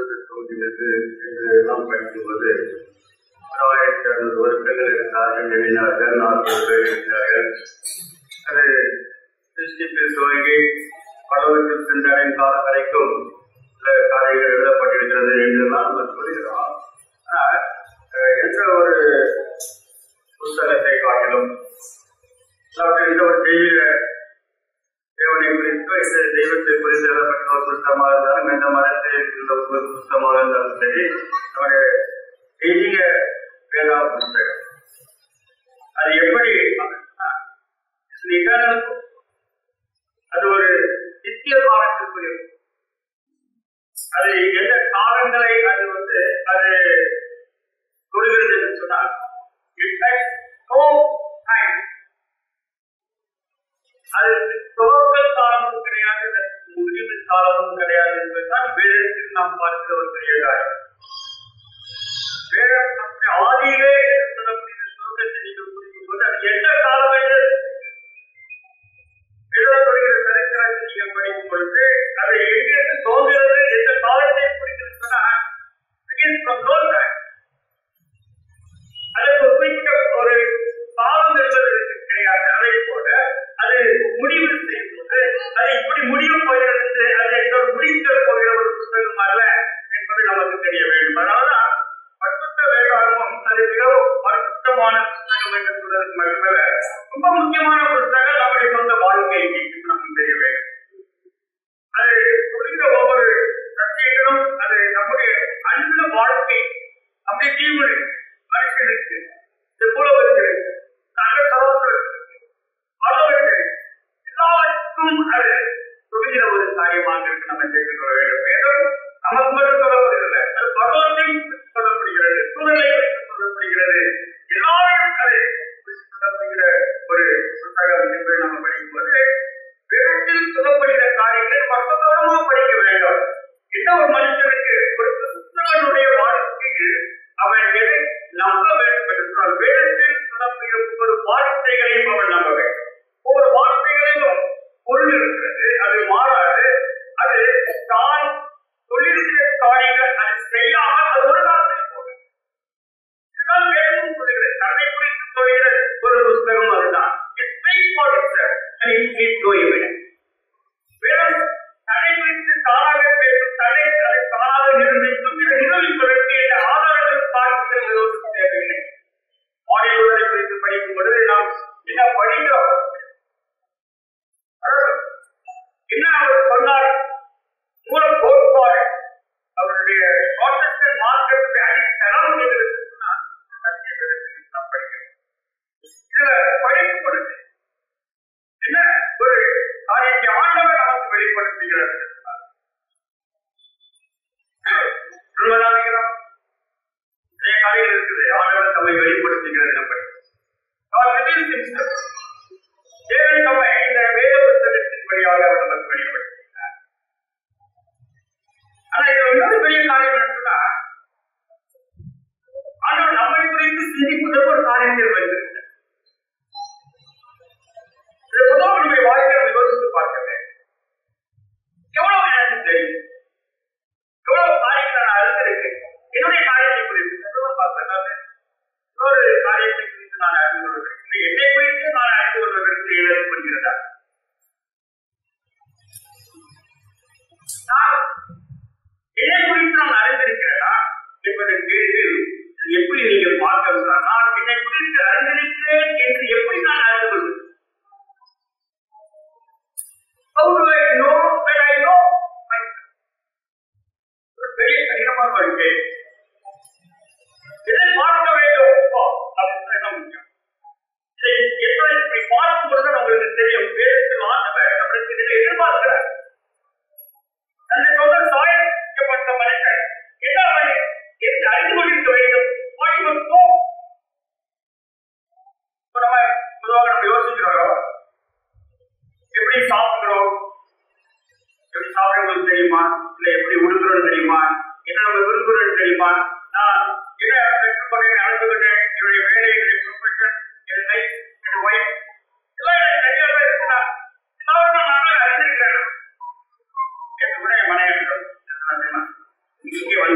தோன்றினது என்று நாம் படிக்கும்போது ஆயிரத்தி அறுநூறு வருஷங்கள் இருந்தார்கள் எழுதினார்கள் நாற்பது பேர் இருக்கிறார்கள் அது சிருஷ்டிப்பில் துவங்கி பலவற்றில் சென்றடையும் காலம் வரைக்கும் சில காரியங்கள் எழுதப்பட்டிருக்கிறது என்றெல்லாம் நம்ம சொல்கிறோம் ஆனால் அஹ், எந்த ஒரு புஸ்தகத்தை காட்டிலும் அதாவது இந்த ஒரு தெய்வீக தேவனை குறித்தோ இந்த தெய்வத்தை குறித்து எழுதப்பட்ட ஒரு புத்தகமாக இருந்தாலும் எந்த மதத்தை இருந்த ஒரு புத்தகமாக இருந்தாலும் சரி நம்முடைய தெய்வீக வேதா புஸ்தகம் அது எப்படி அப்படின்னா, it's an eternal book. அது ஒரு நித்திய காலத்திற்குரிய book. அது எந்த காலங்களை அது வந்து அது கூறுகிறது என்று சொன்னால் it has no time அது துவக்கல் காலமும் கிடையாது முடிவு காலமும் கிடையாது என்பதுதான் வேதத்தில் நாம் பார்க்கிற ஒரு பெரிய காரியம் வேதம் நம்முடைய ஆதியிலே என்று சொல்லக்கூடிய துவக்கத்தை நீங்கள் புரியும் போது அது எந்த காலமே எழுதப்படுகிற சரித்திரத்தை நீங்கள் படிக்கும் பொழுது அது எங்கிருந்து தோன்றுகிறது எந்த காலத்தை குறிக்கிறது சொன்னால் begins from no time. அதற்கு ஒரு குறிப்பிட்ட ஒரு காலம் என்பது கிடையாது அதை போல அது முடிவு செய்யும் போது அது இப்படி முடிவு போகிறது என்று அது எங்கள் முடிக்க போகிற ஒரு புத்தகம் அல்ல என்பது நமக்கு தெரிய வேண்டும் அதாவது பரிசுத்த வேதாகமம் அது மிகவும் பரிசுத்தமான புத்தகம் என்று சொல்வதற்கு மட்டுமல்ல ரொம்ப முக்கியமான புத்தகம் நம்முடைய சொந்த வாழ்க்கைக்கு நமக்கு தெரிய வேண்டும் அது சொல்கிற ஒவ்வொரு சத்தியங்களும் அது நம்முடைய அன்பு வாழ்க்கை நம்முடைய தீவுரை மனுஷனுக்கு இந்த புலவர்களுக்கு சக சகோதரர்களுக்கு பலவர்கள் எல்லாருக்கும் அது சொல்கிற ஒரு காரியமாக இருக்கு நம்ம தெரிந்து கொள்ள வேண்டும் வேதம் நமக்கு மட்டும் சொல்லப்படுகிறது அது பகவத்தை சொல்லப்படுகிறது சூழலை குறித்து சொல்லப்படுகிறது எல்லாரும் அதை குறித்து சொல்லப்படுகிற ஒரு புத்தகம் என்பதை நம்ம படிக்கும்போது வேதத்தில் சொல்லப்படுகிற காரியங்களை மற்றவர்களுமா படிக்க வேண்டும் என்ன ஒரு மனுஷனுக்கு ஒரு கிறிஸ்தவனுடைய வாழ்க்கையில் அவன் எதை நம்ப வேண்டும் என்று சொன்னால் வேதத்தில் சொல்லப்படுகிற ஒவ்வொரு வார்த்தைகளையும் அவன் நம்ப வேண்டும் ஒவ்வொரு வார்த்தைகளிலும் பொருள் இருக்கிறது அது மாறாது அது தான் சொல்லியிருக்கிற காரியங்கள் அது செய்யாமல் அது ஒரு காலத்தில் போகும் இதுதான் வேதம் சொல்லுகிறது தன்னை குறித்து சொல்லுகிற ஒரு புஸ்தகம் அதுதான் it speaks for itself and it keeps no evidence வேதம் தன்னை குறித்து தானாக பேசும் தன்னை அதை தானாக நிர்ணயிக்கும் இதை நிரூபிப்பதற்கு இந்த ஆதாரங்கள் பார்க்கிறது ஒன்றும் தேவையில்லை மாடியுள்ளதை குறித்து படிக்கும் பொழுது நாம் என்ன படிக்கிறோம் அதாவது, என்ன அவர் சொன்னார் மூல கோட்பாடு அவருடைய ப்ராட்டஸ்டன்ட் மார்க்கத்துடைய அடித்தளம் என்று சொன்னால் சத்திய வேதத்தில் நாம் படிக்கிறோம் இதுல படிக்கும் பொழுது என்ன ஒரு காரியத்தை ஆண்டவர் நமக்கு வெளிப்படுத்துகிறது திருவள்ளாதிகாரம் நிறைய காரியங்கள் இருக்குது ஆண்டவர் தம்மை வெளிப்படுத்துகிறது நம்ம God reveals himself. தேவன் தம்மை இந்த வேத புத்தகத்தின் வழியாக அவர் நமக்கு வெளிப்படுத்துகிறார் ஆனா இது இன்னொரு பெரிய காரியம் என்னன்னா ஆண்டவர் நம்மை குறித்து சிந்திப்பதற்கு ஒரு காரியத்தில் வருகிறது இதை பொதுவாக நம்முடைய வாழ்க்கையை யோசித்து பார்க்க வேண்டும் எவ்வளவு எனக்கு தெரியும் எவ்வளவு காரியங்களை நான் அறிந்திருக்கேன் என்னுடைய காரியத்தை குறித்து எவ்வளவு பார்த்தேன் இன்னொரு காரியத்தை குறித்து நான் அறிந்து கொள்வதற்கு என்னை குறித்து நான் அறிந்து கொள்வதற்கு எனக்கு புரிகிறதா நான் என்னை குறித்து நான் அறிந்திருக்கிறேனா என்பதை கேட்டு எப்படி நீங்கள் பார்க்க சொன்னால், நான் என்னை குறித்து அறிந்திருக்கிறேன் என்று எப்படி நான் அறிந்து கொள்வது How do I know that I know myself? ஒரு பெரிய கடினமான ஒரு கேள்வி. இதை பார்க்க வேண்டும் இப்போ, அப்படின்னு என்ன முக்கியம். இதை எப்படி இப்படி பார்க்கும் பொழுது நம்மளுக்கு தெரியும் வேதத்தில் ஆண்டவர் நம்மளுக்கு இதை எதிர்பார்க்கிறார் தன்னை சொந்த சாயப்பட்ட மனிதன் என்ன அவனை என்று அறிந்து கொண்டிருக்க வேண்டும் What you must know. இப்ப நம்ம பொதுவாக நம்ம யோசிக்கிறோம் எப்படி சாப்பிடுறோம் எப்படி சாப்பிடுறது தெரியுமா இல்ல எப்படி உடுக்கிறோம் தெரியுமா என்ன நம்ம விரும்புறது தெரியுமா நான் என்ன பெற்றுக்கொண்டேன் நடந்துகிட்டேன் என்னுடைய வேலை என்னுடைய ப்ரொஃபஷன் என் லைஃப் என் ஒய்ஃப் எல்லாம் எனக்கு தெரியாம இருக்குதா எல்லாரும் நான் அறிந்திருக்கிறேன் என்று கூட என் மனைவி சொல்றாங்க. இங்கே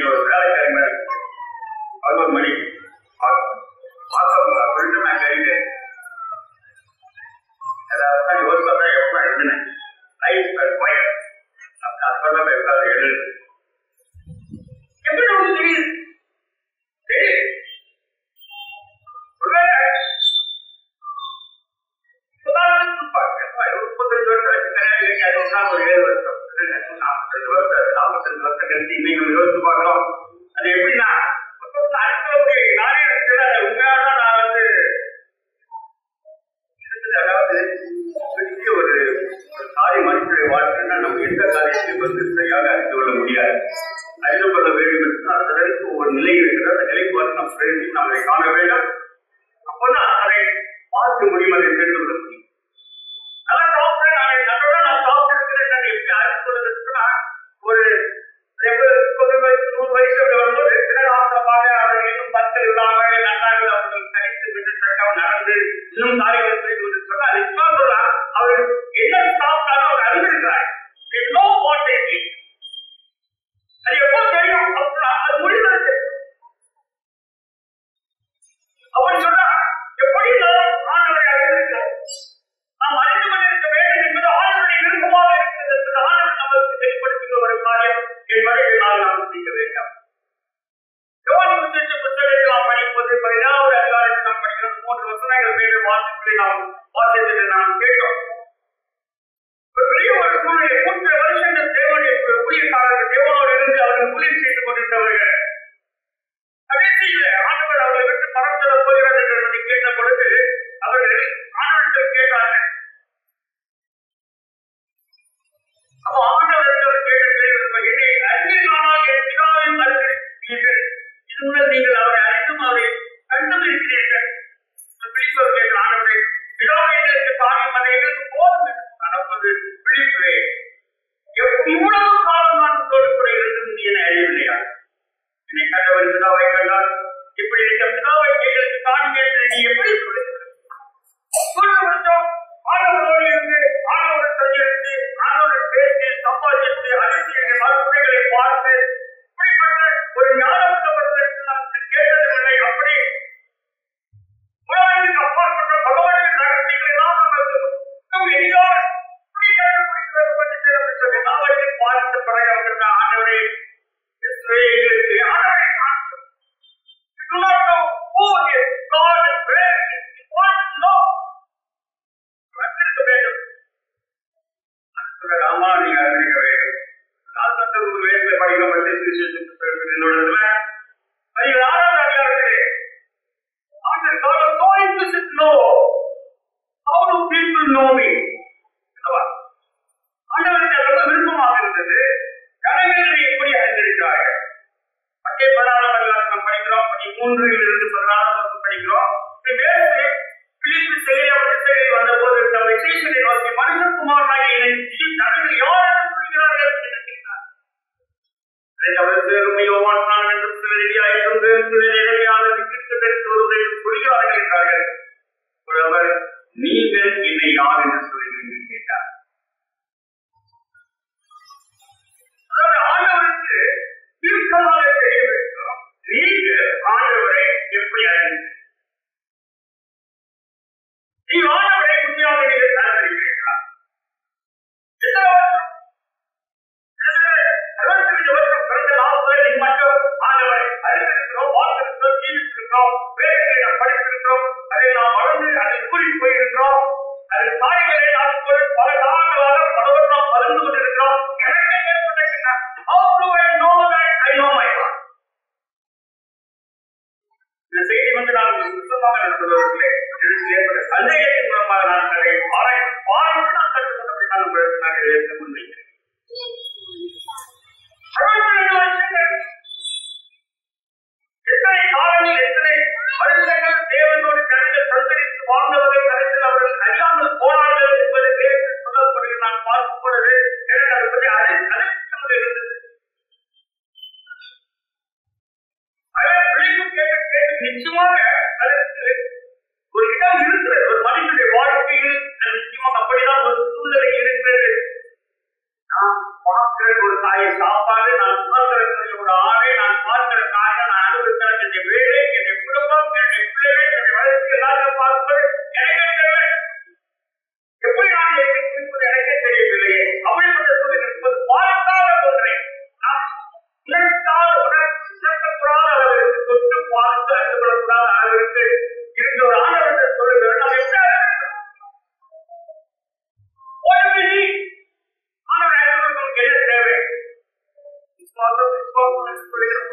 நீங்க ஒரு வேலைக்காரி மாதிரி இருக்கீங்க. பதினோரு மணிக்கு பார்த்தவங்களா சொல்லிட்டு நான் கேட்டேன் அதாவது யோசிச்சு பார்த்தா எப்ப எழுதினேன் லைஃப் ஒய்ஃப் அப்பதான் உட்காந்து எழுது எப்படி உங்களுக்கு தெரியுது தெரியுது ஒருவேளை உதாரணத்துக்கு பாருங்க முப்பத்தஞ்சு வருஷம் ஆச்சு, கல்யாணம் ஆகி அது உட்கார்ந்து ஒரு ஏழு வருஷம் நாற்பத்தஞ்சு வருஷம் நாற்பத்தஞ்சு வருஷம் கழிச்சு இன்னைக்கு நம்ம யோசிச்சு பார்க்கிறோம் அது எப்படின்னா மொத்தத்துல அடிக்கிற முடியும் நானே நினைச்சது அது உண்மையாக நான் வந்து இருக்குது. அதாவது பெரிய ஒரு ஒரு சாதி மனுஷனுடைய வாழ்க்கைன்னா நம்ம எந்த காரியத்தையும் வந்து சரியாக அறிந்து கொள்ள முடியாது அறிந்து கொள்ள வேண்டும் என்றால் அதற்கு ஒரு நிலை இருக்கிறது அந்த நிலைக்கு வந்து நாம் தெரிஞ்சு நம்மை காண வேண்டும் அப்பதான் அதை பார்க்க முடியும் அதை தெரிந்து கொள்ள முடியும் அதான் சாப்பிட்டேன் நான் அதோட நான் சாப்பிட்டு நான் எப்படி அறிந்து கொள்வதற்குனா ஒரு எண்பது, முப்பது வயசு நூறு வயசு அப்படி வரும்போது சில ஆசிரமாக அவர் இன்னும் பத்து இல்லாம நன்றாக அவர்கள் கணித்து விட்டு சட்டம் நடந்து இன்னும் காரியங்கள் செய்து கொண்டு சொன்னா அது சும்மா சொல்லலாம் அவர் என்ன சாப்பிட்டாலும் அவர் அறிந்திருக்கிறார் They know what they eat. அது எப்போ தெரியும் அப்படின்னா அது முடிந்தது அவர் சொன்னா எப்படி நாம் ஆண்டவரை அறிந்திருக்கிறோம் நாம் அறிந்து கொண்டிருக்க வேண்டும் என்பது ஆண்டவருடைய விருப்பமாக இருக்கிறது என்பது ஆண்டவர் நமக்கு வெளிப்படுத்துகிற ஒரு காரியம் என்பதை இதனால் நாம் சிந்திக்க வேண்டும் யோவான் சுவிசேஷ புத்தகத்தை நாம் படிக்கும்போது பதினாறு அதிகாரத்தை நாம் படிக்கிறோம் மூன்று வசனங்கள் மேலே வாசிப்புகளை நாம் வாசித்ததை நாம் கேட்டோம் ஒரு பெரிய ஒரு சூழ்நிலை மூன்று வருஷங்கள் தேவனுடைய ஊழியக்காரர்கள் தேவனோடு இருந்து அவர்கள் ஊழியம் செய்து கொண்டிருந்தவர்கள் கடைசியில ஆண்டவர் அவர்களை விட்டு பறந்துட போகிறது என்பதை கேட்ட பொழுது அவர்கள் ஆண்டவர்கள் கேட்டார்கள் அப்போ ஆண்டவருக்கு அவர் கேட்ட கேள்வி என்னை அறிஞர்களானால் என் பிதாவையும் அறிந்திருக்கிறீர்கள் இதுமுதல் நீங்கள் அவரை அறிந்தும் அவரை கண்டும் இருக்கிறீர்கள் பிடிப்பவர் கேட்ட ஆண்டவரை பிதாவை எங்களுக்கு தாயும் அதை எங்களுக்கு போதும் என்று நடப்பது பிடிப்பே இவ்வளவு காலம் நான் உங்களோடு கூட இருந்தது என அறியவில்லையா என்னை கண்டவர் பிதாவை கண்டால் இப்படி இந்த பிதாவை எங்களுக்கு காண்க என்று நீ எப்படி சொல்லுங்கள் மூன்று வருஷம் ஆண்டவரோடு இருந்து ஆண்டவருடன் சஞ்சரித்து ஆண்டவருடன் பேசி சம்பாதித்து அதிசயங்களை மறுமுறைகளை பார்த்து இப்படிப்பட்ட ஒரு ஞானத்தவர்களுக்கு நமக்கு கேட்டதில்லை அப்படி உலகிற்கு அப்பாற்பட்ட பகவானின் ரகசியங்களை எல்லாம் நமக்கு இன்னும் எளிதாக இப்படி கண்டுபிடிக்கிறது பற்றி சிறப்பு சொல்லி அவற்றை பார்த்த பிறகு அவர்கள் ஆண்டவரை இயேசுவே, எங்களுக்கு ஆண்டவரை காண்பியும். We do not know who is God and where he is. We want to know. அறிந்திருக்க வேண்டும். அடுத்தது ஆமா, நீங்க அறிந்திருக்க வேண்டும். நாற்பத்தொன்பது வயசுல படிக்கப்பட்ட சுவிசேஷத்தில் என்னோடதுல, அதில் ஆறாவது அதிகாரத்திலே, ஆண்டவர் God was so interested to know how do people know me? அல்லவா? ஆண்டவருக்கு அது ரொம்ப விருப்பமாக இருந்தது ஜனங்களை எப்படி அறிந்திருக்கிறார்கள் பட்டை பதினாறாம் அதிகாரம் நாம் படிக்கிறோம் படி மூன்றில் இருந்து பதினாறாம் வகுப்பு படிக்கிறோம் இது வேறு பிலிப்பு செயலாளர் திசையில் வந்த போது தம் விசேஷனை நோக்கி மனுஷகுமாரனாக என்னை ஜனங்கள் யார் என்று சொல்கிறார்கள் என்று கேட்டார் அதை தவிர்த்து யோவான் நான் என்றும் சில ரெடியாயிருந்து சில நிலையான விக்கிரத்திற்கு ஒருவரை சொல்கிறார்கள் என்றார்கள் ஒரு அவர் நீங்கள் என்னை யார் என்று சொல்கிறீர்கள் கேட்டார் அதாவது ஆண்டவருக்கு தீர்க்கமாக தெரிய வேண்டும் நீங்கள் ஆண்டவரை எப்படி அறிந்தீர்கள் நீ ஆண்டவரை உண்மையாக நீங்கள் அறிந்திருக்கிறீர்களா எத்தனை வருஷம் அறுபத்தஞ்சு வருஷம் பிறந்த நாட்களை நீ மட்டும் ஆண்டவரை அறிந்திருக்கிறோம் வாழ்ந்திருக்கிறோம் ஜீவித்திருக்கிறோம் வேதங்களை நாம் படித்திருக்கிறோம் அதை நாம் வளர்ந்து அதில் கூறி போயிருக்கிறோம் அதில் காரியங்களை நாம் கூட பல காலங்களாக பலவர் நாம் பகிர்ந்து கொண்டிருக்கிறோம் எனக்கு ஏற்பட்ட how do I know that I know my God? இந்த செய்தி வந்து நான் சுத்தமாக நடத்துவதற்குள்ளே எனக்கு ஏற்பட்ட சந்தேகத்தின் மூலமாக நான் அதை ஆராய்ச்சி பார்த்து நான் கற்றுக்கொண்டபடி நான் உங்களுக்கு நான் எடுத்து முன்வைக்கிறேன் அறுபத்தி ரெண்டு வருஷங்கள் எத்தனை காலங்கள் எத்தனை வருஷங்கள் தேவனோடு ஜனங்கள் சந்தரித்து வாழ்ந்தவர்கள் கருத்தில் அவர்கள் அறியாமல் போனார்கள் என்பது வேதத்தில் சொல்லப்படுகிறது நான் பார்க்கும் பொழுது எனக்கு அதை பற்றி அறி அறிவிக்காமல் இருந்தது அவர் பிழைப்பு கேட்ட கேள்வி நிச்சயமாக அதற்கு ஒரு இடம் இருக்கிறது ஒரு மனிதனுடைய வாழ்க்கையில் அது நிச்சயமாக அப்படிதான் ஒரு சூழ்நிலை இருக்கிறது நான் பார்க்கிற ஒரு தாயை சாப்பாடு நான் சுமக்கிறக்கூடிய ஒரு ஆடை நான் சுவாசம் சொல்கிறோம்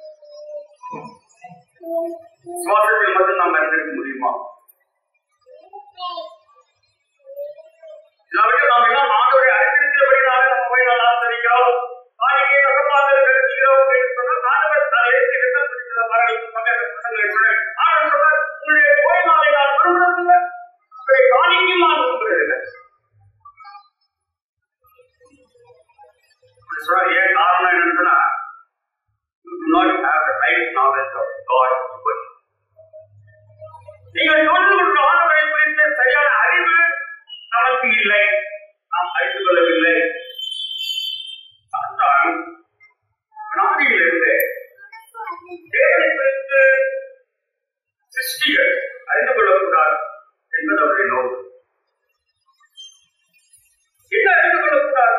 சுவாசத்தில் மட்டும் நாம் அறிந்திருக்க முடியுமா இல்லாவிட்டு நாம் எல்லாம் ஆண்டவரை அறிந்திருக்கிறபடினால நம்ம போய் நல்லா தெரிகிறோம் காணிக்கை நகமாக தெரிகிறோம் என்று சொன்னால் ஆண்டவர் நான் எடுத்து என்ன சொல்லிக்கிற மரணிக்கு பக்க புத்தகங்களை சொன்னேன் ஆண்டவர் சொன்னார் உங்களுடைய ஓய்வு நாளை நான் விரும்புறதில்லை உங்களுடைய காணிக்கையும் நான் விரும்புறதில்லை சொன்னார் ஏன் காரணம் என்னன்னு சொன்னா you do not have the right knowledge of God to worship. நீங்கள் தொழுது கொண்ட ஆண்டவரை குறித்த சரியான அறிவு நமக்கு இல்லை நாம் அறிந்து கொள்ளவில்லை அதுதான் நாடியிலிருந்து தேவனை குறித்து சிருஷ்டிகள் அறிந்து கொள்ளக்கூடாது என்பது அவருடைய நோக்கம் என்ன அறிந்து கொள்ளக்கூடாது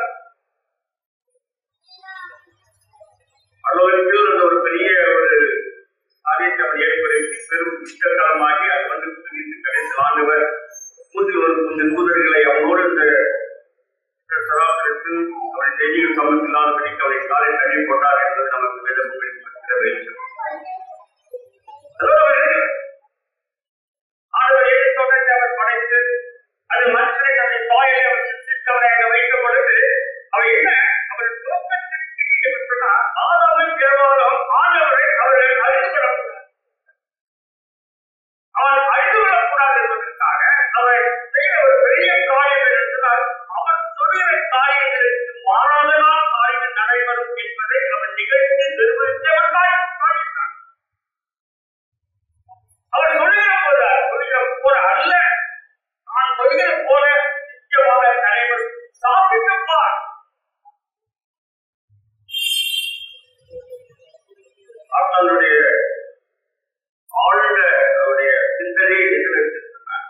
அலுவலகத்தில் அந்த ஒரு பெரிய ஒரு காரியத்தை அவர் ஏற்படுத்தி பெரும் இஷ்டகாலமாகி அது வந்து புரிந்து கடைசி ஆண்டவர் மூன்று ஒரு மூன்று தூதர்களை அவனோடு இந்த சராசரித்து அவரை செய்திகள் சமத்தில்லாதபடிக்கு அவரை காலை தள்ளி போட்டார் என்பது நமக்கு வேதம் வெளிப்படுத்துகிற வெளிச்சம் அதோடு அவர் எழுதுகிறார். ஆண்டவர் ஏழை தோட்டத்தை அவர் படைத்து அது மனுஷனை தன்னை தாயிலே அவர் சிருஷ்டித்து அவரை அங்க வைத்த பொழுது அவர் என்ன அவர் தோட்டத்திற்கு என்று சொன்னால் ஆதாமும் ஏவாளும் ஆண்டவரை அவர்கள் அறிந்து கொள்ளக்கூடாது அவன் அறிந்து கொள்ளக்கூடாது என்பதற்காக அவர் செய்த ஒரு பெரிய காரியம் என்று சொன்னால் அவர் சொல்லுகிற காரியங்களுக்கு மாறாததான் காரியங்கள் நடைபெறும் என்பதை அவர் நிகழ்த்தி நிர்வகித்தவர் காரியத்தான் அவர் சொல்லுகிற போது சொல்லுகிற போல அல்ல நான் சொல்லுகிற போல நிச்சயமாக நடைபெறும் சாப்பிட்டு பார் அவர்களுடைய ஆழ்ந்த அவருடைய சிந்தனை என்று வைத்திருக்கிறார்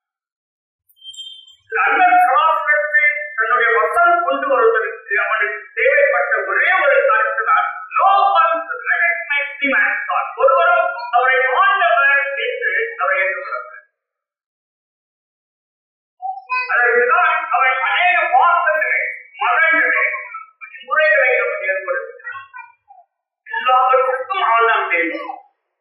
லண்டன் கலாச்சாரத்தை தன்னுடைய வசம் கொண்டு வருவதற்கு அவனுக்கு தேவைப்பட்ட ஒரே ஒரு காரணத்தினால் no one could recognize him as God. ஒருவரும் அவரை ஆண்டவர் என்று அவரை ஏற்றுக்கொள்ளவில்லை. அதற்குதான் அவன் அநேக வாசங்களை மதங்களை முறைகளை அவர் ஏற்படுத்துகிறார் எல்லாவற்றுக்கும் ஆழம் வேண்டும்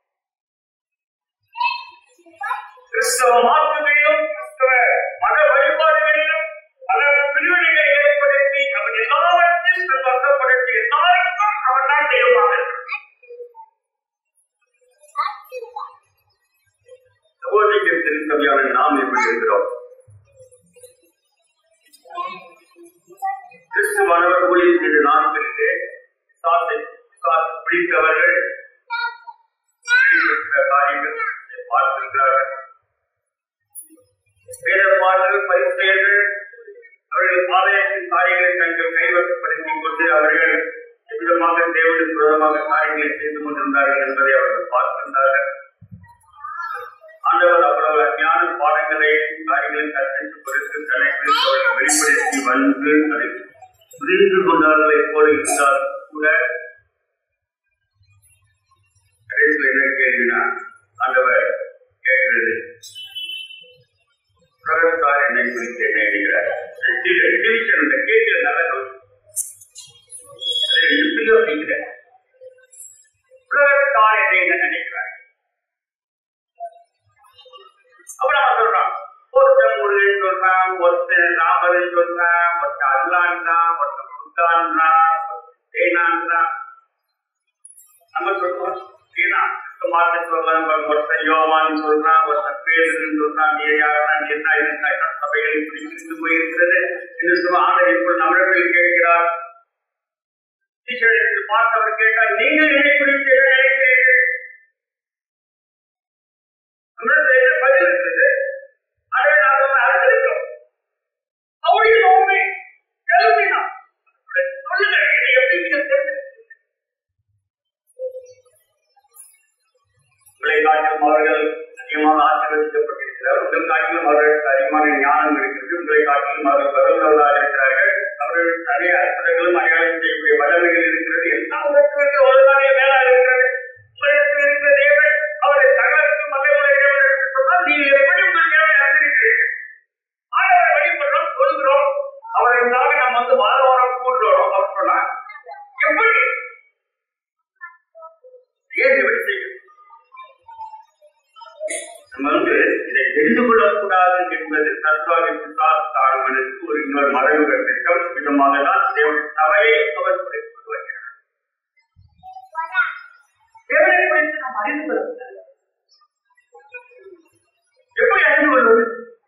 கிறிஸ்தவ மார்க்கங்களிலும் கிறிஸ்தவ மத வழிபாடுகளிலும் பல பிரிவினைகளை ஏற்படுத்தி அவன் எல்லாவற்றையும் தன் வசப்படுத்தி எல்லாருக்கும் அவன் தான் தெய்வமாக இருக்கிறான். சகோதரிக்கு திருத்தமையான நாம் எப்படி இருக்கிறோம் கிறிஸ்துவானவர் ஊழியர் செய்த நாட்களிலே சாத்தை சாத்தை பிடித்தவர்கள் வெளிப்பட்ட காரியங்கள் பார்த்திருக்கிறார்கள் வேத பாடல்கள் பரிசெயர்கள் அவர்கள் பாதையத்தின் காரியங்களை தங்கள் கைவசப்படுத்திக் கொண்டு அவர்கள் எவ்விதமாக தேவனுக்கு விரோதமாக காரியங்களை செய்து கொண்டிருந்தார்கள் என்பதை அவர்கள் பார்த்திருந்தார்கள் ஆண்டவர் அவ்வளவு ஞான பாடங்களை காரியங்களை கற்பித்துக் கொடுத்து தன்னை குறித்து அவர்கள் வெளிப்படுத்தி வந்து அதை புரிந்து கொண்டார்களே போல இருந்தால் கூட கடைசியில் என்ன கேள்வினா ஆண்டவர் கேட்கிறது பிரகத்தார் என்னை குறித்து என்ன எழுதுகிறார் டிவிஷன் இந்த கேள்வியில் நல்ல யோசிக்கிறேன் பிரகத்தார் என்னை என்ன நினைக்கிறார் அப்புறம் அவன் சொல்றான் ஒருத்தன் முருகன் சொல்றான் ஒருத்தன் ராமன் சொல்றான் ஒருத்தன் அல்லான்றான் ஒருத்தன் புத்தான்றான் ஒருத்தன் தேனான்றான் நம்ம சொல்றோம் ஏன்னா மார்க்க சொல்றான் ஒருத்தன் யோவான் சொல்றான் ஒருத்தன் பேருன்னு சொல்றான் நீ யாரா நீ என்ன இருந்தா சபைகள் இப்படி பிரிந்து போயிருக்கிறது என்று சொல்ல ஆண்டவர் இப்பொழுது நம்மிடத்தில் கேட்கிறார் டீச்சர் பார்த்தவர் கேட்டால் நீங்கள் என்னை குறித்து என்ன நினைக்கிறீர்கள் நம்மிடத்தில் என்ன பதில் இருக்குது அதை நாங்கள் அறிந்திருக்கிறோம் அவருடைய நோமை எழுதினா சொல்லுங்க என்னை எப்படி நீங்க தெரிஞ்சு உங்களை காட்டிலும் அவர்கள் அதிகமாக ஆசீர்வதிக்கப்பட்டிருக்கிறார் உங்கள் காட்டிலும் அவர்களுக்கு அதிகமான ஞானம் இருக்கிறது உங்களை காட்டிலும் அவர்கள் பரவலாக இருக்கிறார்கள் அவர்கள் நிறைய அற்புதங்களும் அடையாளம் செய்யக்கூடிய வல்லமைகள் இருக்கிறது எல்லா உலகத்திற்கு ஒரு நாளே மேலாக இருக்கிறது உங்களுக்கு இருக்கிற தேவன் அவரை தகவலுக்கு மலைமுறை தேவன் என்று சொன்னால் நீங்கள் எப்படி உங்கள் தேவை அறிந்திருக்கிறீர்கள் ஆண்டவரை வழிபடுறோம் சொல்கிறோம் அவருக்காக நம்ம வந்து வார வாரம் கூடுறோம் அவர் சொன்னார் எப்படி ஏன் இப்படி செய்யும் நம்ம வந்து இதை தெரிந்து கொள்ளக்கூடாது என்பது தத்துவாவிற்கு தாழ்வனுக்கு ஒரு இன்னொரு மறைமுக திட்டம் விதமாக தான் தேவனுடைய சபையை அவர் குறைத்து கொண்டு வருகிறார் தேவனை குறித்து நாம் அறிந்து கொள்ள முடியாது எப்படி அறிந்து கொள்வது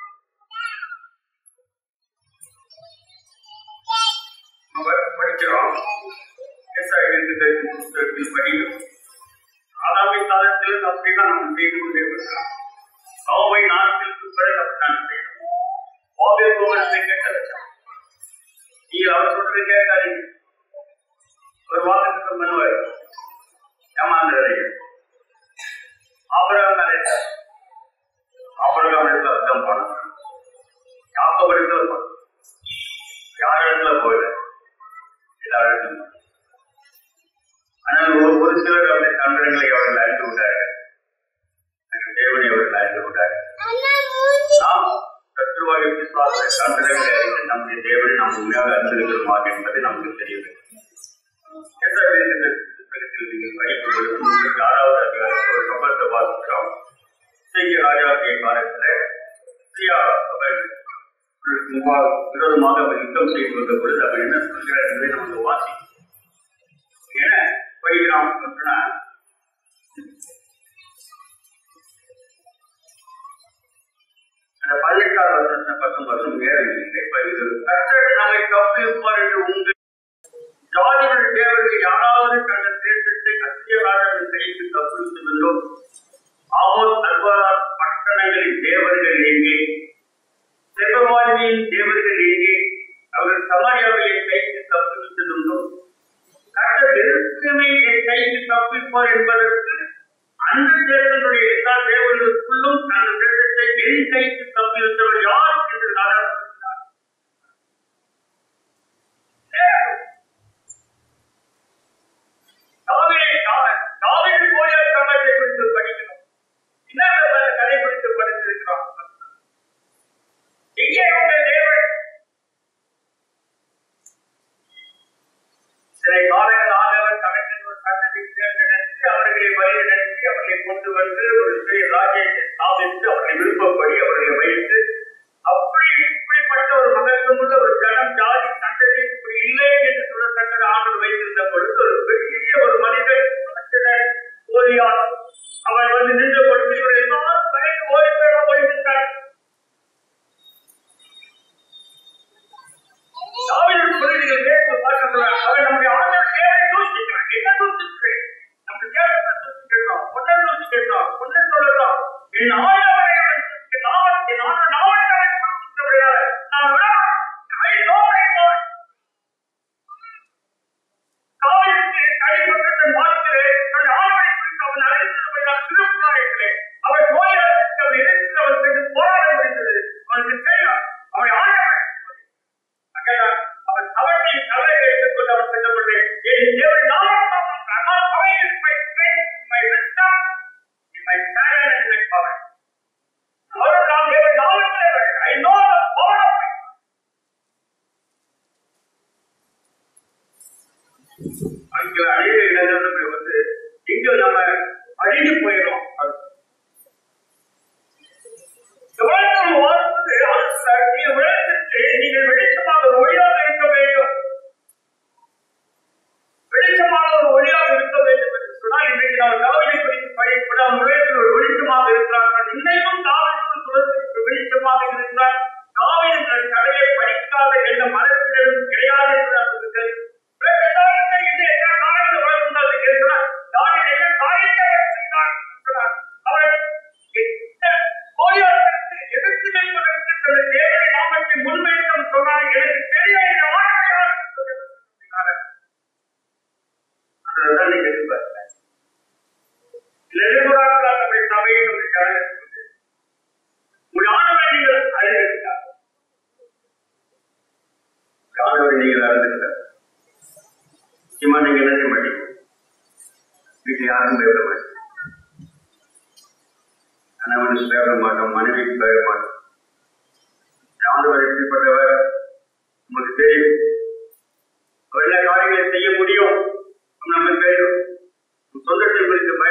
நம்ம படிக்கிறோம் புத்தகத்தில் படிக்கிறோம் ஆதாமை காலத்தில் அப்படிதான் நம்ம செய்து கொண்டே வருகிறோம் நோவை நாட்களுக்கு பிறகு அப்படித்தான் செய்யணும் கோவில் கோவலத்தை கேட்ட நீ அவர் சொல்றது கேட்காதீங்க ஒரு வாக்குக்கு பண்ணுவார் ஏமாந்துறதை ஆபரகம் நினைத்தார் ஆபரகம் இடத்துல அர்த்தம் போனார் யாக்கோபு இடத்துல போனார் யார் இடத்துல போகல எல்லாரும் ஆனால் ஒரு ஒரு சிலர் அவருடைய தந்திரங்களை அவர்கள் அறிந்து கொண்டார்கள் தேவனை அவர்கள் அறிந்து கொண்டார்கள் நாம் சத்துருவாக விசுவாச தந்திரங்களை அறிந்து நம்முடைய தேவனை நாம் உண்மையாக அறிந்திருக்கிறோமா என்பதை நமக்கு தெரிய வேண்டும் நீங்கள் படிப்பது முப்பத்தி ஆறாவது அதிகாரத்தில் ஒரு சம்பளத்தை வாசிக்கிறோம் செய்ய ராஜாவுடைய காலத்தில் சியா அவர் விரோதமாக அவர் யுத்தம் செய்து வந்த பொழுது அவர் என்ன சொல்கிறார் என்பதை நமக்கு வாசிக்கும் என படிக்கிறோம் சொன்னா அந்த பதினெட்டாவது வருஷம் பத்தும் வருஷம் நேரவில்லை கர்த்தர் நம்மை தப்பிப்பார் என்று உங்கள் ஜாதிகள் தேவர்கள் யாராவது தந்த தேசத்தை அத்திய ராஜாவின் கைக்கு தப்பிவிட்டதில்லோ ஆமோஸ் அல்வாரார் பட்டணங்களின் தேவர்கள் எங்கே செல்வவாழ்வியின் தேவர்கள் எங்கே அவர்கள் சமாரியாவிலே கைக்கு தப்பிவிட்டதுண்டோ கர்த்தர் எருசலேமை என் கைக்கு தப்பிப்பார் என்பதற்கு அந்த தேசங்களுடைய எல்லா தேவர்களுக்குள்ளும் அந்த தேசத்தை என் கைக்கு தப்பிவிட்டவர் யார் என்று ராஜா சொல்கிறார் தாவீது கோலியாத் சம்பவத்தை குறித்து படிக்கணும் இன்னொரு கதை குறித்து படித்திருக்கிறோம் எங்கே உங்கள் தேவன் சில காலங்களாக அவர் தனக்கு ஒரு சட்டத்தை நடத்தி அவர்களை வழி நடத்தி அவர்களை கொண்டு வந்து ஒரு சிறிய ராஜ்யத்தை ஸ்தாபித்து அவர்களை விருப்பப்படி அவர்களை வைத்து அப்படி இப்படிப்பட்ட ஒரு மகத்துவமுள்ள ஒரு ஜனம் ஜாதி சந்ததி இப்படி இல்லை என்று சொல்லத்தக்க ஆண்டு வைத்திருந்த பொழுது ஒரு பெரிய ஒரு மனிதன் ஓரியார் அவன் வந்து நின்ற பொழுது இவர் எல்லாரும் பயந்து ஓடிப்போய் போயிருந்தார் தாவீது சொல்லுங்கள் கேட்க பார்க்கிறார் அவன் நம்முடைய ஆண்டவர் தேவை தூசிக்கிறான் என்ன தூசிக்கிறேன் நம்ம தேவத்தை தூசிக்கிறோம் ஒன்றை தூசிக்கிறோம் ஒன்றை சொல்லலாம் என் ஆண்டவரை நாமத்தை நான் நாமத்தை தூசிக்கிறபடியால் நான் விட ஐ நோ மை காட் தாவீதுக்கு தனிப்பட்ட மாற்றத்திலே தன் ஆண்டவரை குறித்து அவன் அறிந்திருப்பதால் திருப்பாயத்திலே அவன் நோயாளிக்கு அவன் எதிர்த்து அவன் சென்று போராட முடிந்தது அவனுக்கு தெரியும் அவன் ஆண்டவரை அங்கதான் அவன் அவற்றின் தலையை எடுத்துக் கொண்டு அவன் சென்றபொழுது என் தேவன் நாமம் ஆனால் அவை my my wisdom my talent and my power அவர் நாம் தேவன் நாமத்திலே I know the power of அங்கே அழிய இடங்கள் வந்து இங்க நம்ம அழிஞ்சு போயிடும் எவ்வளவு வாழ்வது அரசர் நீ உலகத்திற்கு நீங்கள் வெளிச்சமாக ஒரு ஒளியாக இருக்க வேண்டும் வெளிச்சமாக ஒரு ஒளியாக இருக்க வேண்டும் என்று சொன்னால் இன்றைக்கு நாம் தாவலை குறித்து படிப்பட உலகத்தில் ஒரு வெளிச்சமாக இருக்கிறார்கள் இன்னைக்கும் தாவலுக்கு சுரத்துக்கு வெளிச்சமாக இருந்தால் தாவை என்ற கதையை படிக்காத எந்த மதத்தினரும் கிடையாது என்று நமக்கு தெரியும் பிறகு எல்லாரும் தெரியுது, என்ன காரியத்தை வளர்ந்தால் இருக்கிறார் தாவின் என்ன காரியத்தை அவர் செய்தார் என்றார். அவர் எந்த கோலியாத்திற்கு எதிர்த்து நிற்பதற்கு தனது தேவனை நாமத்தை முன்வைக்கும் சொன்னார் எனக்கு தெரியும் இந்த ஆணையார் சொன்னார் அதுதான் நீங்க எதிர்பார்க்கிறேன் எதிர்பார்க்கிறார் நம்முடைய சபையை நம்முடைய ஜனங்களுக்கு உங்கள் ஆணவரை நீங்கள் அறிந்திருக்கிறார் ஆணவரை நீங்கள் அறிந்திருக்கிறார் நிச்சயமா நீங்க என்ன செய்ய மாட்டீங்க வீட்டில் யாரும் பயப்பட மாட்டீங்க கணவனுக்கு பயப்பட மாட்டோம் மனைவிக்கு பயப்பட மாட்டோம் ஆண்டவர் எப்படிப்பட்டவர் நமக்கு தெரியும் அவர் என்ன காரியங்களை செய்ய முடியும் நமக்கு தெரியும் உன் சொந்தத்தை குறித்து பய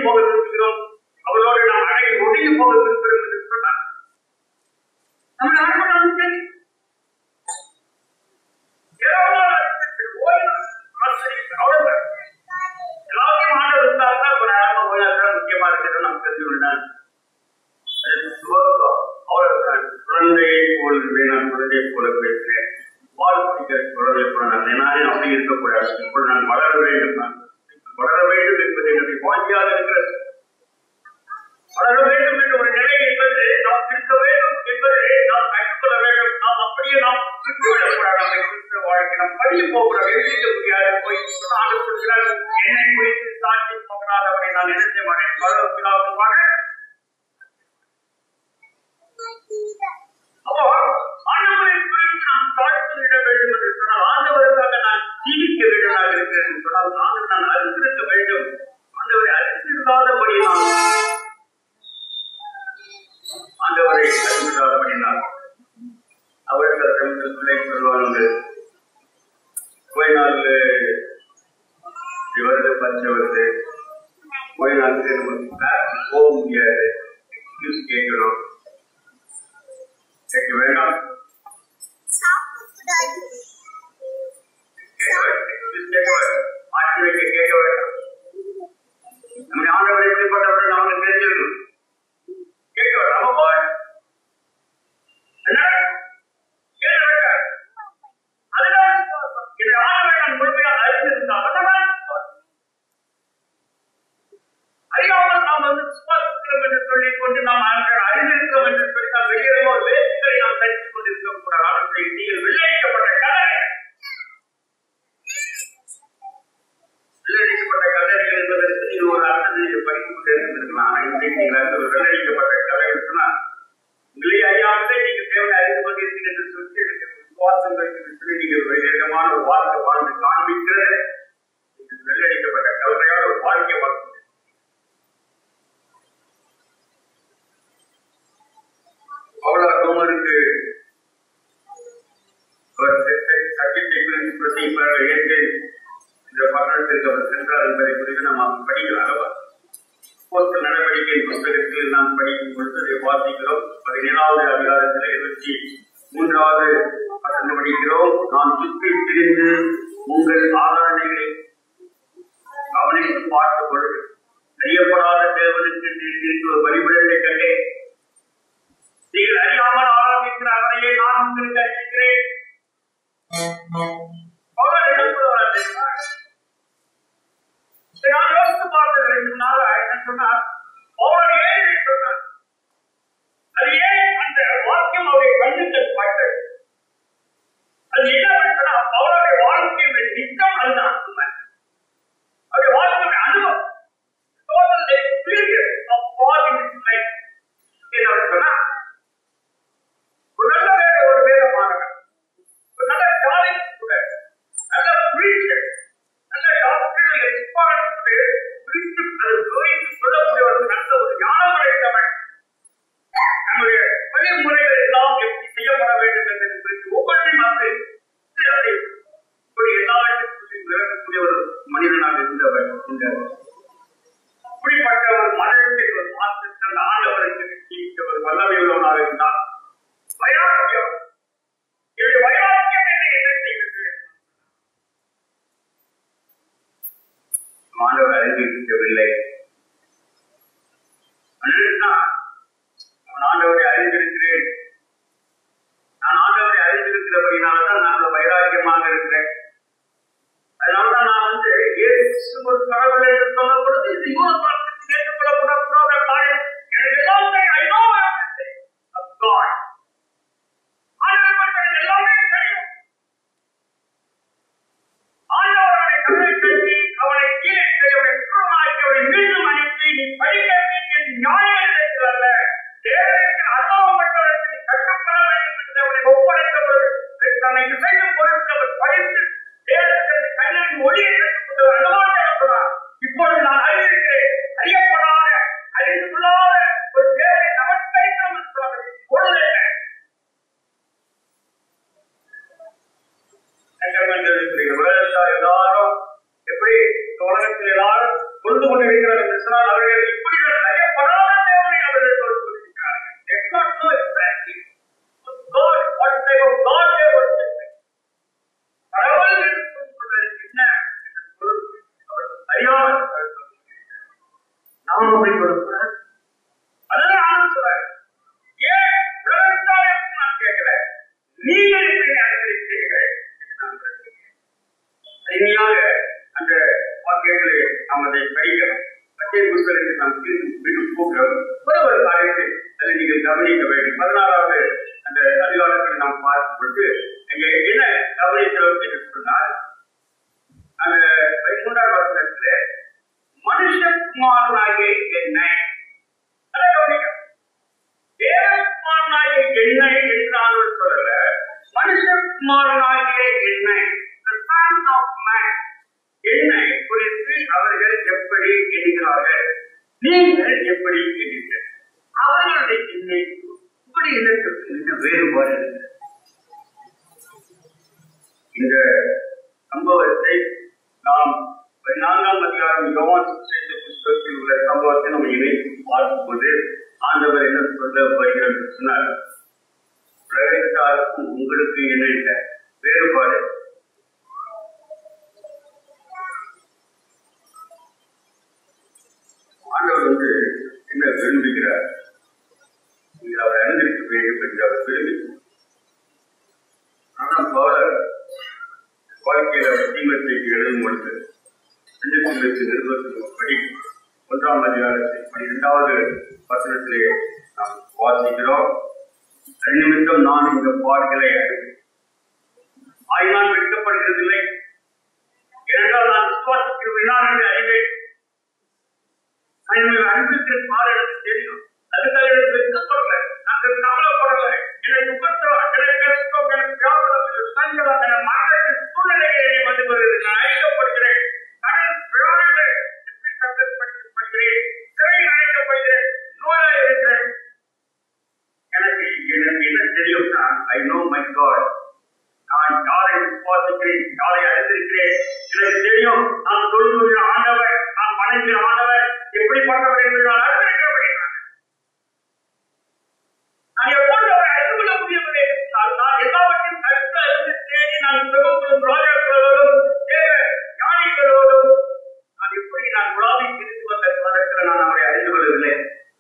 போக விரும்புகிறோம் அவளோடு நாம் அடங்கி ஒடுங்கி போக விரும்புகிறோம் என்று சொன்னார் நம்ம ஆட்கள் சரி ஏராளமான அறிஞர்கள், ஓய்வு ஆசிரியர்கள், அவ்வளவுதான். எல்லாத்தையும் ஆண்டவர் இருந்தாருன்னா ஒரு அழகான ஓய்வு முக்கியமா இருக்கிறது நாம் தெரிந்து கொண்டால் அவ்வளவுதான் குழந்தையை போல் இருந்தேன் நான் குழந்தையை போல பேசுகிறேன் பால் குடிக்கிற குழந்தை போல நான் நானே அப்படி இருக்கக்கூடாது இப்பொழுது நான் வளர வேண்டும் நான் வளர வேண்டும் என்பது என்னுடைய வாஞ்சியாக இருக்கிறது வளர வேண்டும் என்ற ஒரு நிலை என்பது நாம் இருக்க வேண்டும் என்பது நாம் கற்றுக்கொள்ள வேண்டும் நாம் அப்படியே நாம் விட்டுவிடக்கூடாது நம்மை கிறிஸ்தவ வாழ்க்கை நாம் படிய போகக்கூடாது எழுதிக்க முடியாது போய் ஆண்டு சொல்கிறார் என்னை குறித்து சாட்சி போகிறாதவரை நான் நினைச்ச மாட்டேன் வளர்ப்பிலாவுமாக அப்போ ஆண்டவரை குறித்து நாம் சாட்சியிட வேண்டும் என்று சொன்னால் ஆண்டவருக்காக நான் ஜீவிக்க வேண்டுமாக இருக்கிறேன் என்று சொன்னால் நான் நான் அறிந்திருக்க வேண்டும் ஆண்டவரை அறிந்திருக்காதபடி நான் ஆண்டவரை அறிந்திருக்காதபடி நான் அவர்கள் தங்களுக்குள்ளே சொல்வார்கள் போய் நாள் வருது பச்சை வருது போய் நாள் நமக்கு கிளாஸ் போக முடியாது எக்ஸ்கியூஸ் கேட்கணும் கேட்க வேண்டாம் கேட்க வேண்டாம். excuse கேட்க வேண்டாம். மாற்றி வைக்க கேட்க வேண்டாம் நம்ம ஆண்டவர் எப்படிப்பட்டவர் நமக்கு தெரிஞ்சிருக்கும் கேட்க வேண்டாம் நம்ம போய் என்ன ஏன் நடக்காது அதுதான் விசுவாசம். இதை ஆண்டவரை நான் முழுமையாக அறிந்திருந்தால் அதுதான் விசுவாசம். அறியாமல் நாம் வந்து விசுவாசிக்கிறோம் என்று சொல்லிக் கொண்டு நாம் ஆண்டவரை அறிந்திருக்கிறோம் என்று சொல்லி நாம் வெளியேறும் ஒரு வேதங்களை நாம் தரித்துக் கொண்டிருக்க கூடாது ஆண்டவரை நீங்கள் வெள்ளையடிக்கப்பட்ட கதை வெள்ளடிக்கப்பட்ட கதைகள் என்பதற்கு நீங்கள் ஒரு அர்த்தத்தை படித்துக் கொண்டே இருந்திருக்கலாம் ஆனால் இன்றைக்கு நீங்கள் அறிந்த ஒரு வெள்ளடிக்கப்பட்ட கதை சொன்னா உங்களை அறியாமலே நீங்கள் தேவனை அறிந்து கொண்டிருக்கிறீர்கள் என்று சொல்லி எனக்கு விசுவாசங்கள் என்று சொல்லி நீங்கள் வேகமான ஒரு வாழ்க்கை வாழ்ந்து காண்பிக்கிறது நீங்கள் வெள்ளடிக்கப்பட்ட கல்றையான ஒரு வாழ்க்கை வாழ்க்கை அவ்வளவு ரோமருக்கு அவர் சத்தியத்தை குறித்து பிரசங்கிப்பார்கள் ஏற்று இந்த பட்டணத்திற்கு அவர் சென்றார் என்பதை குறித்து நாம் படிக்கலாம் அல்லவா போஸ்ட் நடவடிக்கை புத்தகத்தில் நாம் படிக்கும் பொழுது அதை வாசிக்கிறோம் பதினேழாவது அதிகாரத்தில் இருபத்தி மூன்றாவது வசனம் படிக்கிறோம் நான் சுற்றி திரிந்து உங்கள் ஆராதனைகளை கவனித்து பார்த்த பொழுது அறியப்படாத தேவனுக்கு நீங்கள் ஒரு வழிபடத்தை கண்டேன் நீங்கள் அறியாமல் ஆரம்பிக்கிற அவரையே நான் உங்களுக்கு அறிவிக்கிறேன் அவர் எழுப்புவார் தெரியுமா? இதை நான் யோசித்து பார்த்தது ரெண்டு நாள் என்ன சொன்னார் அவர் ஏன் இதை சொன்னார் அது ஏன் அந்த வாக்கியம் அவருடைய கண்ணுக்கு பட்டது அது என்ன சொன்னா அவருடைய வாழ்க்கையுடைய திட்டம் அதுதான் உண்மை அவருடைய வாழ்க்கையுடைய அனுபவம் total experience of God in his life என்ன அவர் சொன்னா ஒரு நல்ல வேத ஒரு வேத மாணவன் ஒரு நல்ல காலேஜ் ஸ்டூடெண்ட் நல்ல பிரீச்சர் நல்ல டாக்டர் எக்ஸ்பர்ட் பிரித்து அது விவரித்து சொல்லக்கூடிய ஒரு நல்ல ஒரு ஞானம் படைத்தவன் நம்முடைய வழிமுறைகள் எல்லாம் எப்படி செய்யப்பட வேண்டும் என்பது குறித்து ஒவ்வொன்றையும் வந்து அதை ஒரு எல்லாவற்றையும் சொல்லி விளக்கக்கூடிய ஒரு மனிதனாக இருந்தவர் இந்த அப்படிப்பட்ட ஒரு மதத்தை ஒரு மாற்றத்தை அந்த ஆண்டவருக்கு நிச்சயித்த ஒரு வல்லமை உள்ளவனாக இருந்தார் வைராக்கியம் என்னுடைய வைராக்கியம் என்னை என்ன செய்தது ஆண்டவர் அறிந்திருக்கவில்லை அதனால்தான் அவன் ஆண்டவரை அறிந்திருக்கிறேன் நான் ஆண்டவரை அறிந்திருக்கிறபடினால்தான் நான் ஒரு வைராக்கியமாக இருக்கிறேன் அதனால்தான் நான் வந்து இயேசு ஒரு கடவுளை என்று சொல்லும் பொழுது இது யூத பழக்கத்துக்கு ஏற்றுக்கொள்ளப்படக்கூடாத காரியம் எனக்கு எல்லாம் தெரியும். I know everything of God. அவங்க போய் கொடுக்கூடாது அதான் நானும் சொல்றேன் ஏன் உலகத்தால் என்று நான் கேட்கிறேன் நீங்கள் எப்படி அறிந்திருக்கிறீர்கள் என்று நான் கேட்கிறேன். அருமையாக அந்த வாக்கியங்களை நாம் அதை படிக்கணும் மத்திய புத்தகத்தை நாம் விட்டு போகிறோம் ஒரு ஒரு காரியத்தை அதை நீங்கள் கவனிக்க வேண்டும் பதினாறாவது அந்த அதிகாரத்தில் நாம் பார்க்கும் பொழுது இங்கே என்ன கவனிக்கிறோம் என்று சொன்னால் அந்த பதிமூன்றாம் வசனத்துல மனுஷகுமாரனாகிய என்ன அதை கவனிக்கணும் தேவகுமாரனாகிய என்ன என்று ஆண்டவர் சொல்லல மனுஷகுமாரனாகிய என்ன the son of man என்னை குறித்து அவர்கள் எப்படி எண்ணுகிறார்கள் நீங்கள் எப்படி எண்ணுங்கள் அவர்களுடைய எண்ணை இப்படி எண்ணத்திற்கு என்ன வேறுபாடு இருக்கு? இந்த சம்பவத்தை நாம் நான்காம் அதிகாரம் யோவான் சுவிசேஷ புஸ்தகத்தில் உள்ள சம்பவத்தை நம்ம இணைத்து பார்க்கும்போது ஆண்டவர் என்ன சொல்ல வருகிறார் என்று சொன்னார் உலகத்தாருக்கும் உங்களுக்கு என்ன இல்லை வேறுபாடு ஆண்டவர் வந்து என்ன விரும்புகிறார் நீங்கள் அவர் அறிந்திருக்க வேண்டும் என்று அவர் விரும்பி ஆனால் பவுலர் வாழ்க்கையில தீமத்தை எழுதும் பொழுது செஞ்சத்திற்கு நிருபத்தின்படி ஒன்றாம் அதிகாரத்தில் பனிரெண்டாவது வசனத்திலே நாம் வாசிக்கிறோம் அது நிமித்தம் நான் இந்த பாடுகளை அறிவேன் ஆயினால் வெட்கப்படுகிறதில்லை ஏனென்றால் நான் விசுவாசிக்கிறவினால் என்று அறிவேன் நான் என்னுடைய அன்புக்கு பார் எனக்கு தெரியும் அதுக்காக எனக்கு வெட்கப்படல நான் கவலைப்படல எனக்கு உபத்திரம் எனக்கு கஷ்டம் எனக்கு வியாபாரம் எனக்கு சஞ்சலம் என மரணத்தின் சூழ்நிலைகள் என்னை வந்து வருகிறது நான் அழைக்கப்படுகிறேன் கடன் வியாபாரங்கள் எப்படி சந்தர்ப்பப்படுகிறேன் சிறையில் அழைக்கப்படுகிறேன் நோயாக இருக்கிறேன் எனக்கு எனக்கு என்ன தெரியும்னா ஐ நோ மை காட் நான் யாரை விசுவாசிக்கிறேன் யாரை அறிந்திருக்கிறேன் எனக்கு தெரியும் நான் தொழுகிற ஆண்டவர் நான் வணங்குகிற ஆண்டவர் எப்படிப்பட்டவர் என்று நான் அறிந்திருக்கிறேன் நான் எப்பொழுது அவரை அறிந்து கொள்ள முடியவில்லை என்றால் நான் எல்லாவற்றையும் கற்று அறிந்து தேடி நான் பிரபுக்களும் ராஜாக்களோடும் தேவ ஞானிகளோடும் நான் எப்படி நான் உலாவி திரிந்து வந்த காலத்தில் நான் அவரை அறிந்து கொள்ளவில்லை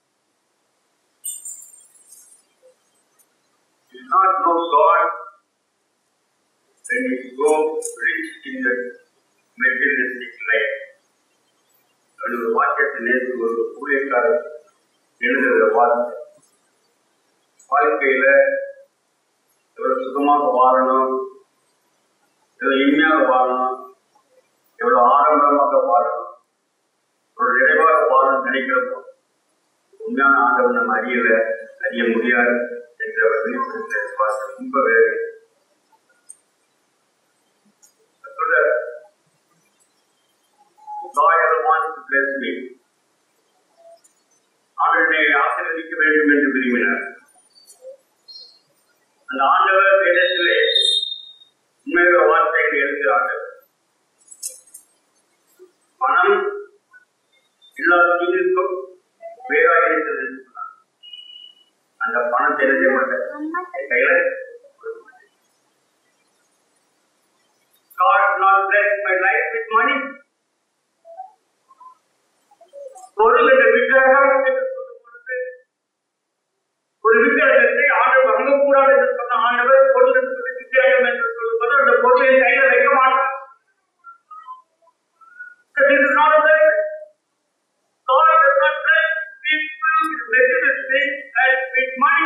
You do not know God when you go rich in the materialistic life. அப்படி ஒரு வாக்கியத்தை நேற்று ஒரு ஊழியக்காரர் எழுதுகிற வார்த்தை வாழ்க்கையில எவ்வளவு சுகமாக வாழணும் எவ்வளவு இனிமையாக வாழணும் எவ்வளவு ஆடம்பரமாக வாழணும் ஒரு நிறைவாக வாழணும் நினைக்கிறப்போ உண்மையான ஆண்டவன் நம்ம அறியல அறிய முடியாது என்று அவர் வெளிப்படுத்த பார்த்து ரொம்ப வேறு God ever wants to bless me. ஆண்டவனை ஆசீர்வதிக்க வேண்டும் என்று விரும்பினார் அந்த ஆண்டவர் வேதத்திலே உண்மையுள்ள வார்த்தைகள் எழுதுகிறார்கள் பணம் எல்லா தீங்கிற்கும் வேறாக இருக்கிறது என்று சொன்னார். அந்த பணத்தை எழுத மாட்டேன் என் கையில God not bless my life with money. பொருள் என்ற விக்கிரகம் என்று சொல்லும் பொழுது ஒரு விக்கிரகத்தை ஆண்டவர் வாங்கக்கூடாது என்று சொன்ன ஆண்டவர் பொருள் என்பது விக்கிரகம் என்று சொல்லும்போது அந்த பொருளை கையில வைக்க மாட்டார் Because this is not a blessing. God does not bless people with materialistic and with money.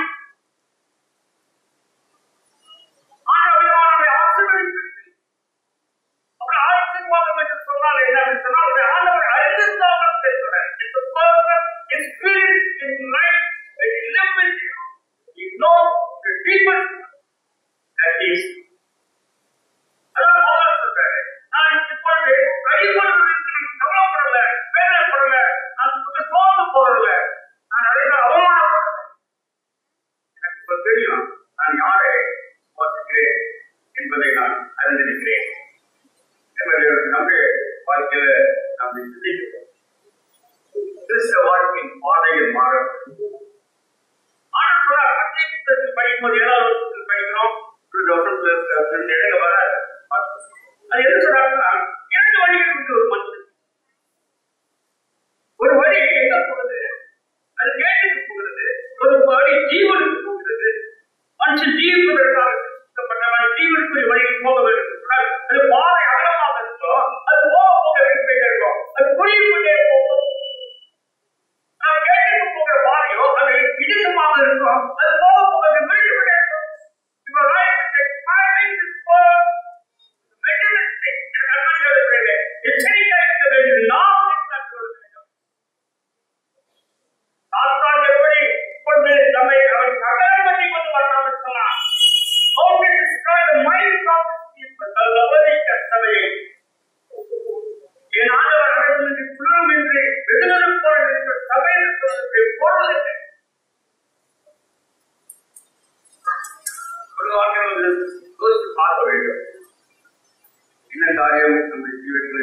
ஆண்டவர் அவரை ஆசீர்வதிக்கிறார். அவர் ஆசீர்வாதம் என்று சொன்னால் என்ன அப்படின்னு சொன்னால் அவருடைய ஆண்டவர் அறிந்திருந்தாலும் பேசுகிறார் It's a person experienced in life that he live with you. You know the deepest that is. அதான் பவுல் சொல்றாரு. நான் இப்பொழுது கைப்பொழுது கவலைப்படல, வேதனைப்படல, நான் சுத்த சோர்ந்து போறதில்ல. நான் அதை நான் அவமானப்படல. எனக்கு இப்ப தெரியும் நான் யாரை வாசிக்கிறேன் என்பதை நான் அறிந்திருக்கிறேன் என்பதை நம்முடைய வாழ்க்கையில நாம் சிந்திக்கிறோம் கிறிஸ்தவ வாழ்க்கையின் பாதையில் மாறும் ஆனால் கூட மத்திய புத்தகத்தில் படிக்கும்போது ஏழாவது வருஷத்தில் படிக்கிறோம் ரெண்டு வருஷத்துல இருக்க ரெண்டு இடங்க வராது அது எது சொல்றாங்கன்னா இரண்டு வழிகள் இருக்கு ஒரு மனுஷன் ஒரு வழி எங்க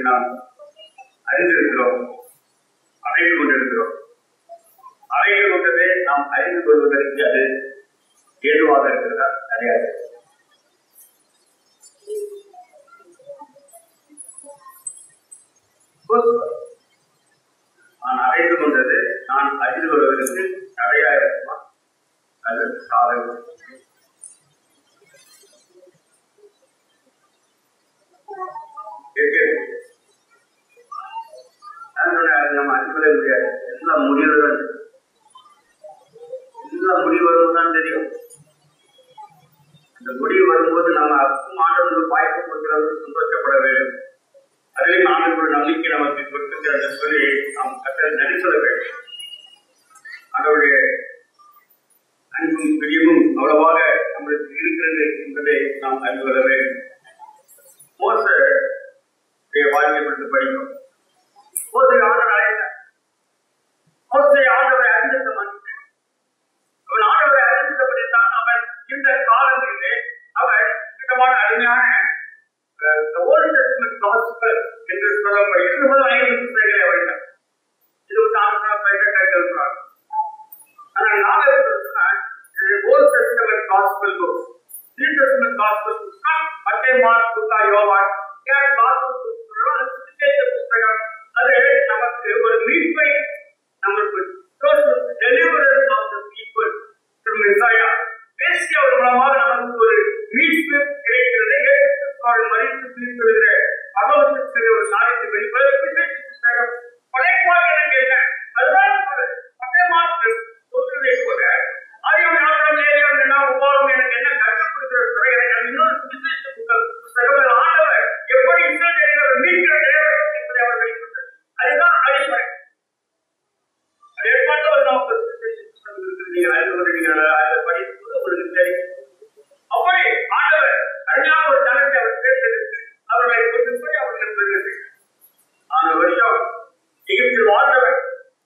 நாம் அறிந்திருக்கிறோம் அழைத்து கொண்டிருக்கிறோம் அழைத்து கொண்டதை நாம் அறிந்து கொள்வதற்கு அது ஏதுவாக இருக்கிறதா கிடையாது நான் அழைத்து கொண்டது நான் அறிந்து கொள்வதற்கு தடையா இருக்குமா அது சாதகம் கேட்கிறேன். நான் சொன்னேன், அது நம்ம அறிந்து கொள்ள முடியாது எல்லாம் முடிவுதான் எல்லாம் முடிவு வரும்போது தான் தெரியும் அந்த முடிவு வரும்போது நம்ம அப்பவும் ஆண்டவர்கள் வாய்ப்பு கொடுக்கிறது சந்தோஷப்பட வேண்டும் அதிலே ஆண்டவர்கள் நம்பிக்கை நமக்கு கொடுத்துக்கிறது சொல்லி நாம் கற்ற நடிசல வேண்டும் ஆண்டவருடைய அன்பும் பிரியமும் அவ்வளவாக நம்மளுக்கு இருக்கிறது என்பதை நாம் அறிந்து கொள்ள வேண்டும் மோச வாழ்க்கை பற்றி படிக்கும் மோசை ஆண்டவர் அழைத்தார் மோசை ஆண்டவரை அறிந்த மனுஷன் அவன் ஆண்டவரை அறிந்தபடித்தான் அவன் இந்த காலங்களிலே அவர் விதமான அருமையான ஓல்ட் டெஸ்ட்மென்ட் காஸ்பல் என்று சொல்லப்படுகிற முதல் ஐந்து புத்தகங்களை அவர்கள் இருபத்தி ஆறு பயிற்சிக்கிறார் ஆனால் நாம சொன்னா old testament gospel book new testament gospel book மத்திய மார்க் புக்கா யோவான் ஏன் காஸ்பல் புத்தகம் அது நமக்கு ஒரு மீட்பை நமக்கு deliverance of the people through Messiah. மேசியாவின் மூலமாக நமக்கு ஒரு மீட்பு கிடைக்கிறது இயேசுவால் மறித்து மீட்பெழுகிற பகவத்துக்கு ஒரு சாதித்து வெளிப்பட புத்தகம் பழையமாக எனக்கு என்ன அதுதான் சொல்றது. பழைய மாற்று சொல்றதை போல ஆதியாம் நாட்டம் ஏரியாம் என்ன உபாரம் எனக்கு என்ன கற்றுக் கொடுக்கிறது எனக்கு அது இன்னொரு சுவிசேஷ புத்தகம் புத்தகம் ஆண்டவர் எப்படி இஸ்ரவேலை அவர் மீட்கிற தேவன் என்பதை அவர் வெளிப்படுத்தார் அதுதான் அடிப்படை அது ஏற்பாட்டில் நமக்கு சுவிசேஷ புத்தகம் இருக்குது நீங்க அறிந்து கொண்டிருக்கிறீங்களா அதை படிக்கும்போது உங்களுக்கு தெரியும் அப்படி ஆண்டவர் அருமையான ஒரு தனத்தை அவர் தேர்ந்தெடுத்து அவர்களை கொண்டு போய் அவர்கள் பெறுகிறது அந்த வருஷம் எகிப்தில் வாழ்ந்தவர்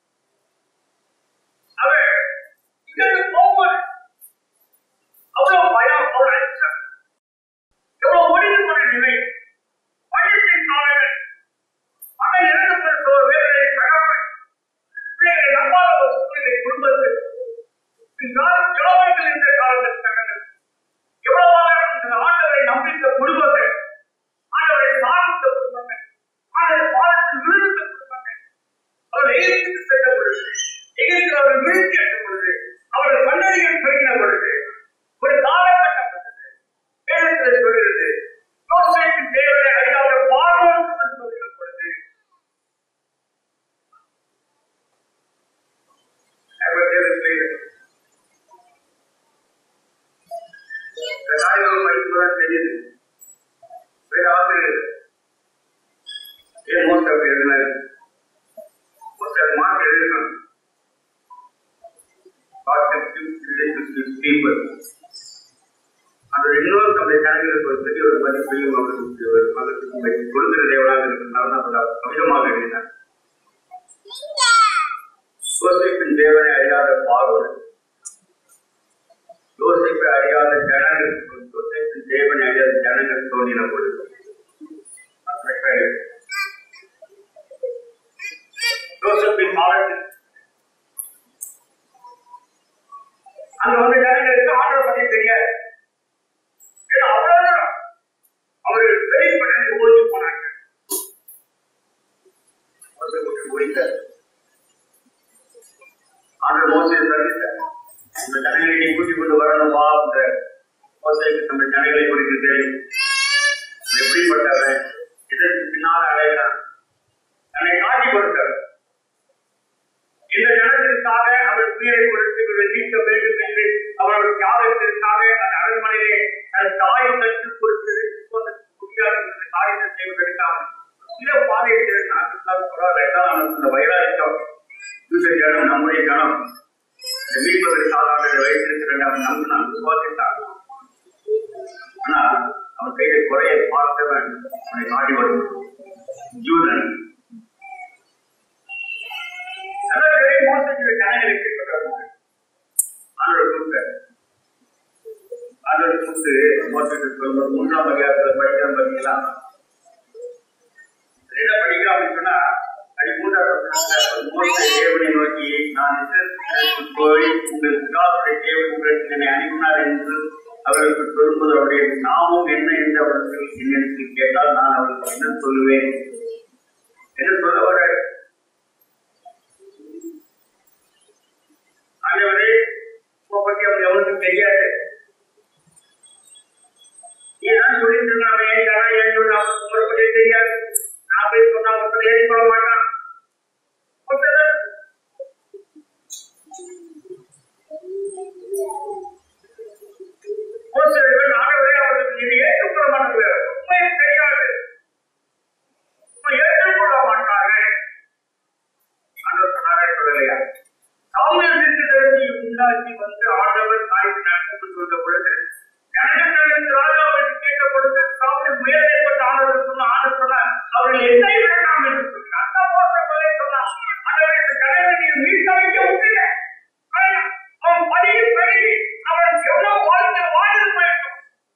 அவர் இங்கிருந்து போகும்போது அவ்வளவு பயம் அவ்வளவு அச்சம் எவ்வளவு ஒளிந்து கொண்ட நிலை பள்ளத்தின் காலங்கள் மகன் இறந்து போன ஒரு வேதனை தகவல் பிள்ளைகளை நம்பாத ஒரு சூழ்நிலை குடும்பத்தில் யாரும் ஜோபர்கள் இந்த காலத்தில் தகவல் எவ்வளவாக இந்த ஆண்டவரை நம்பித்த குடும்பங்கள் ஆண்டவரை சாதித்த குடும்பங்கள் ஆண்டவர் பாதத்தில் விழுந்த குடும்பங்கள் அவர் எகிப்துக்கு சென்ற பொழுது எகிப்தில் அவர்கள் வீழ்ச்சி அடைந்த பொழுது அவர்கள் கண்ணறிகள் பெருகின பொழுது ஒரு காலகட்டம் வந்தது வேதத்தில் சொல்கிறது யோசேப்பின் தேவனை அறியாத பார்வோன் சொல்கிற பொழுது Ever there is இந்த காரியங்கள் படிக்கும்போது தெரியுது வேற ஆசிரியர் ஏன் மோஸ்ட் அப்படி எழுதினாரு மோஸ்ட் மார்க் எழுதினாங்க பீப்புள் அந்த இன்னொரு நம்முடைய கணங்களுக்கு ஒரு பெரிய ஒரு மதிப்பையும் அவர்களுக்கு ஒரு மதத்துக்கு கொடுக்கிற தேவனாக இருக்கிறதுனால அவர் அதிகமாக எழுதினார் யோசிப்பின் தேவனை அறியாத பார்வன் யோசிப்பை அறியாத ஜனங்கள் யோசிப்பின் தேவனை அறியாத ஜனங்கள் தோன்றின பொழுது யோசிப்பின் காலத்தில் அங்க வந்து ஜனங்களுக்கு ஆண்டவர் பத்தி தெரியாது ஏன்னா அவ்வளவுதான் அவர்கள் வெளிப்படைந்து ஓடி போனாங்க மோசை விட்டு ஓடிட்டார் ஆண்டவர் மோசையை சந்தித்தார் இந்த ஜனங்களை நீ கூட்டிக் கொண்டு வரணும்பா அந்த மோசைக்கு அந்த ஜனங்களை குறித்து தெரியும் எப்படிப்பட்டவன் இதற்கு பின்னால் அடைகிறான் தன்னை காட்டி கொடுத்தவர் இந்த ஜனத்திற்காக அவர் உயிரை கொடுத்து இவர்கள் நீக்க வேண்டும் என்று அவருடைய தியாகத்திற்காக அந்த அரண்மனையிலே தன் தாய் தட்டு கொடுத்தது முடியாது என்று காரியத்தை செய்வதற்காக சில பாதையை இந்த வைராக்கியம் இந்த ஜனம் நம்முடைய ஜனம் இந்த மீட்பதற்காக அவருடைய வயசிற்கு இரண்டாம் நம்பு நான் விசுவாசித்தான் ஆனா அவன் கையில குறையை பார்த்தவன் அவனை நாடி வரும் ஜூதன் அதற்கு மோசடி ஜனங்களுக்கு ஆண்டவர் கொடுத்தார் ஆண்டவர் கொடுத்து மோசடி சொல்லும்போது மூன்றாம் அதிகாரத்தில் படிக்கிற பார்த்தீங்களா கேட்கிறோம் அப்படின்னு சொன்னா அது மூன்றாவது வசனத்துல மோசே தேவனை நோக்கி நான் இஸ்ரவேலுக்கு போய் உங்கள் பிதாவுடைய தேவன் உங்களுக்கு என்னை அனுப்பினார் என்று அவர்களுக்கு சொல்லும்போது அவருடைய நாமம் என்ன என்று அவர்கள் என்னிடத்தில் கேட்டால் நான் அவர்களுக்கு என்ன சொல்லுவேன் என்ன சொல்ல வர ஆண்டவரே உங்களை பத்தி அவங்க எவனுக்கும் தெரியாது நீதான் சொல்லிட்டு இருக்க அவன் ஏன் தானா ஏன் சொன்னா உங்களை பத்தி தெரியாது நான் போய் சொன்னா ஒருத்தர் ஏறி கொள்ள மாட்டான் ஒருத்தர் ஒரு சில பேர் ஆண்டவரே அவர்களுக்கு இது ஏற்றுக்கொள்ள மாட்டாங்க உண்மையே தெரியாது உண்மை ஏற்றுக்கொள்ள மாட்டார்கள் ஆண்டவர் சொன்னாரே சொல்லலையா சாமுவேல் தீர்க்கதரிசி உண்டாக்கி வந்து ஆண்டவர் தாய்க்கு நடந்து சொல்ற பொழுது ஜனங்களுக்கு ராஜாவை கேட்ட பொழுது சாமுவேல் முயற்சிப்பட்ட ஆண்டவர் சொன்ன ஆண்டவர் சொன்னார் அவர்கள் என்னை வேண்டாம் என்று சொன்னார் அந்த மோசங்களை சொன்னார் ஆண்டவரே இந்த ஜனங்களை நீர் மீட்க வைக்க விட்டுங்க வேண்டாம். அவன் பணியை பெருகி அவன் எவ்வளவு வாழ்க்கை வாழ்ந்து வேண்டும்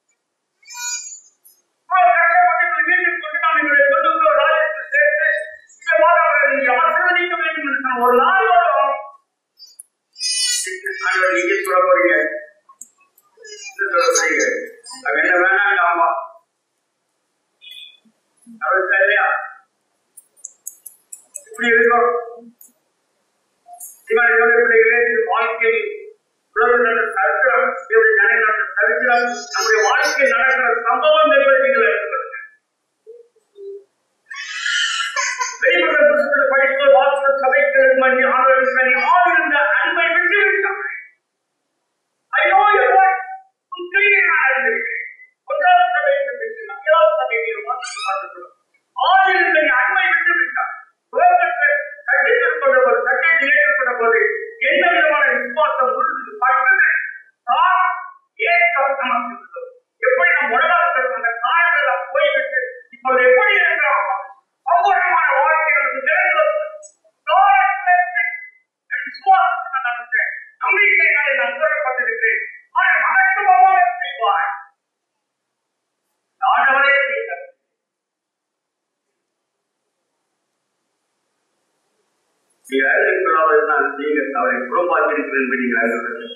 இவ்வளவு கஷ்டப்பட்டு எங்களை வீட்டுக்கு கொண்டு நாம் எங்களுடைய சொந்தங்களோட ராஜ்யத்தில் சேர்த்து இந்த மாதிரி அவரை நீங்க ஆசீர்வதிக்க வேண்டும் என்று சொன்ன ஒரு நாள் வரும் ஆண்டவர் நீங்க சொல்ல போறீங்க என்ன சொல்ல போறீங்க அவன் என்ன வேணாம் அவருக்கு இல்லையா இப்படி இருக்கும் இவர்களுடைய பிள்ளைகளே இந்த வாழ்க்கையில் உலகம் நடந்த சரித்திரம் இவருடைய நடை நடந்த சரித்திரம் நம்முடைய வாழ்க்கையில் நடக்கிற சம்பவம் என்பதை நீங்கள் அறிந்து கொள்ளுங்கள் வெளிப்பட்ட புத்தகத்தில் படித்து வாசல சபைக்கு மணி ஆண்டவருக்கு மணி ஆழ்ந்த அன்பை விட்டு விட்டார்கள் ஐயோ எவ்வளவு உண்மையை நான் அறிந்திருக்கிறேன் ஒன்றாவது சபைக்கு விட்டு இரண்டாவது சபைக்கு வாசல் பார்த்துக்கிறோம் ஆழ்ந்த அன்பை விட்டு விட்டார் உலகத்தை கட்டித்துக் கொண்ட ஒரு சட்டத்தை ஏற்றுக்கொண்ட போது எந்த விதமான விசுவாசம் உறுதி பட்டது தான் ஏற்கம் நமக்கு இருந்தது. எப்படி நம் உலகத்தில் அந்த காலத்தில் நாம் போய்விட்டு இப்போது எப்படி இருக்கிறோம் சம்பூர்ணமான வாழ்க்கை நமக்கு நிறைந்தது God has blessed me. என் விசுவாசத்தை நான் நடந்தேன் நம்பிக்கைகளை நான் கூறப்பட்டிருக்கிறேன் ஆனால் மகத்துவமாக செய்வார் ஆண்டவரே செய்தார் நீங்கள் அறிந்திருக்கிறார்கள் நீங்கள் அவரை புறம்பாக்கியிருக்கிறேன் என்று நீங்கள் அறிந்திருக்கிறீர்கள்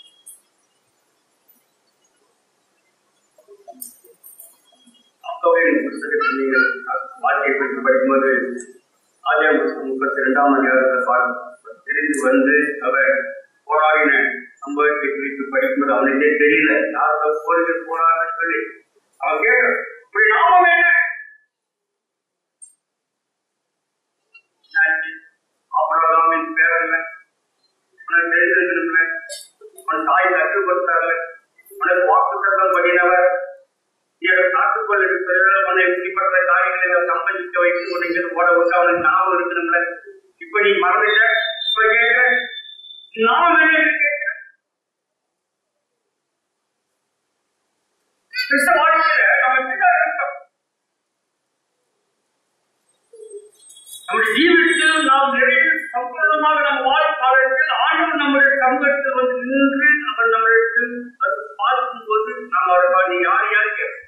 அப்போவின் புத்தகத்தில் நீங்கள் வாழ்க்கையை பற்றி படிக்கும்போது ஆதியாம் புத்தகம் முப்பத்தி இரண்டாம் அதிகாரத்தை பார்த்து தெரிந்து வந்து அவர் போராடின சம்பவத்தை குறித்து படிக்கும்போது அவனுக்கே தெரியல யாருக்கு போர்கள் போராடுன்னு சொல்லி அவன் கேட்கிறான் இப்படி நாமம் என்ன அபராதாமின் பேரல்ல உனக்கு தெரிந்திருக்கணும்ல உன் தாய் கற்றுக்கொடுத்தார்ல உனக்கு வாக்குத்தத்தம் பண்ணினவர் நீ அதை காத்துக்கொள்ள இருக்கிற உன்னை இப்படிப்பட்ட காரியங்களை சம்பந்திக்க வைத்து உன்னை இங்கிருந்து போட விட்டு அவனுக்கு ஞாபகம் இருக்கணும்ல இப்ப நீ மறந்துட்ட இப்ப கேட்கிற நாம என்ன கேட்கிற கிறிஸ்த வாழ்க்கையில நம்ம என்ன இருக்கோம் நம்முடைய ஜீவிதத்தில் நாம் நிறைய சம்பூர்ணமாக நம்ம வாழ்க்கையில் ஆண்டவர் நம்முடைய சமூகத்தில் வந்து நின்று அவர் நம்மளுக்கு அது பார்க்கும் போது நாம் அவர்கள் நீ யார் யார் கேட்க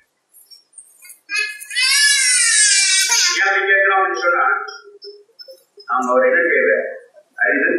ஏன் கேட்கிறோம் அப்படின்னு சொன்னா நாம் அவர் என்ன தேவை அறிந்து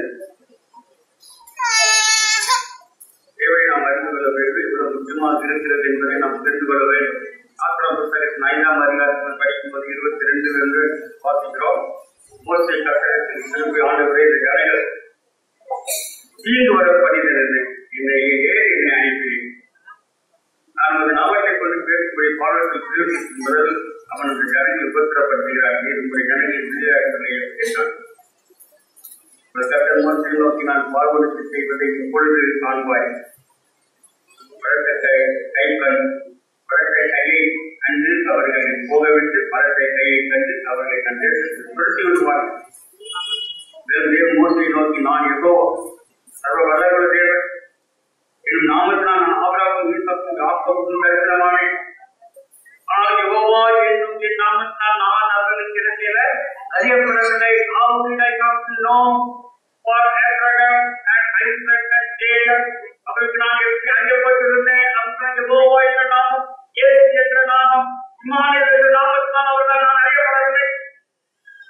தேவை நாம் அறிந்து கொள்ள வேண்டும் இவ்வளவு முக்கியமாக இருக்கிறது என்பதை நாம் தெரிந்து கொள்ள வேண்டும் ஆத்திரம் புத்தகத்தின் ஐந்தாம் அதிகாரத்தில் படிக்கும்போது இருபத்தி ரெண்டு என்று வாசிக்கிறோம் மோசை கட்டடத்தில் திரும்பி ஆண்டவரே இந்த ஜனங்கள் தீங்கு வர பண்ணினது என்னை ஏன் என்னை அனுப்பினேன் நான் ஒரு நாமத்தை கொண்டு பேசும்படி பாடத்தில் திருவிழிக்கும் முதல் அவனது ஜனங்கள் உபத்திரப்படுத்துகிறார் நீர் உங்களுடைய ஜனங்களை விடுதலை கேட்டான் ஒரு கட்டண மோசை நோக்கி நான் பார்வனுக்கு செய்வதை இப்பொழுது காண்பாய் பழக்கத்தை கைப்பன் பழத்தை கையை கண்டு அவர்களை போகவிட்டு பழத்தை கையை கண்டு அவர்களை கண்டு துரத்தி விடுவார்கள் வேறு மோசை நோக்கி நான் ஏதோ சர்வ வல்லவர தேவன் என்னும் நாமத்தினால் நான் ஆபராக்கும் மீட்புக்கும் ஆப்பமும் தரிசனமானேன் ஆனால் யெகோவா என்னும் என் நாமத்தினால் நான் அவர்களுக்கு இடத்தில அறியப்படவில்லை how did I come to know for Abraham and Isaac and Jacob அவருக்கு நான் எப்படி அறியப்பட்டிருந்தேன் அப்புறம் யெகோவா என்ற நாமம் இயேசு என்ற நாமம் இம்மானுவேல் என்ற நாமத்தினால் அவர்கள் நான் அறியப்படவில்லை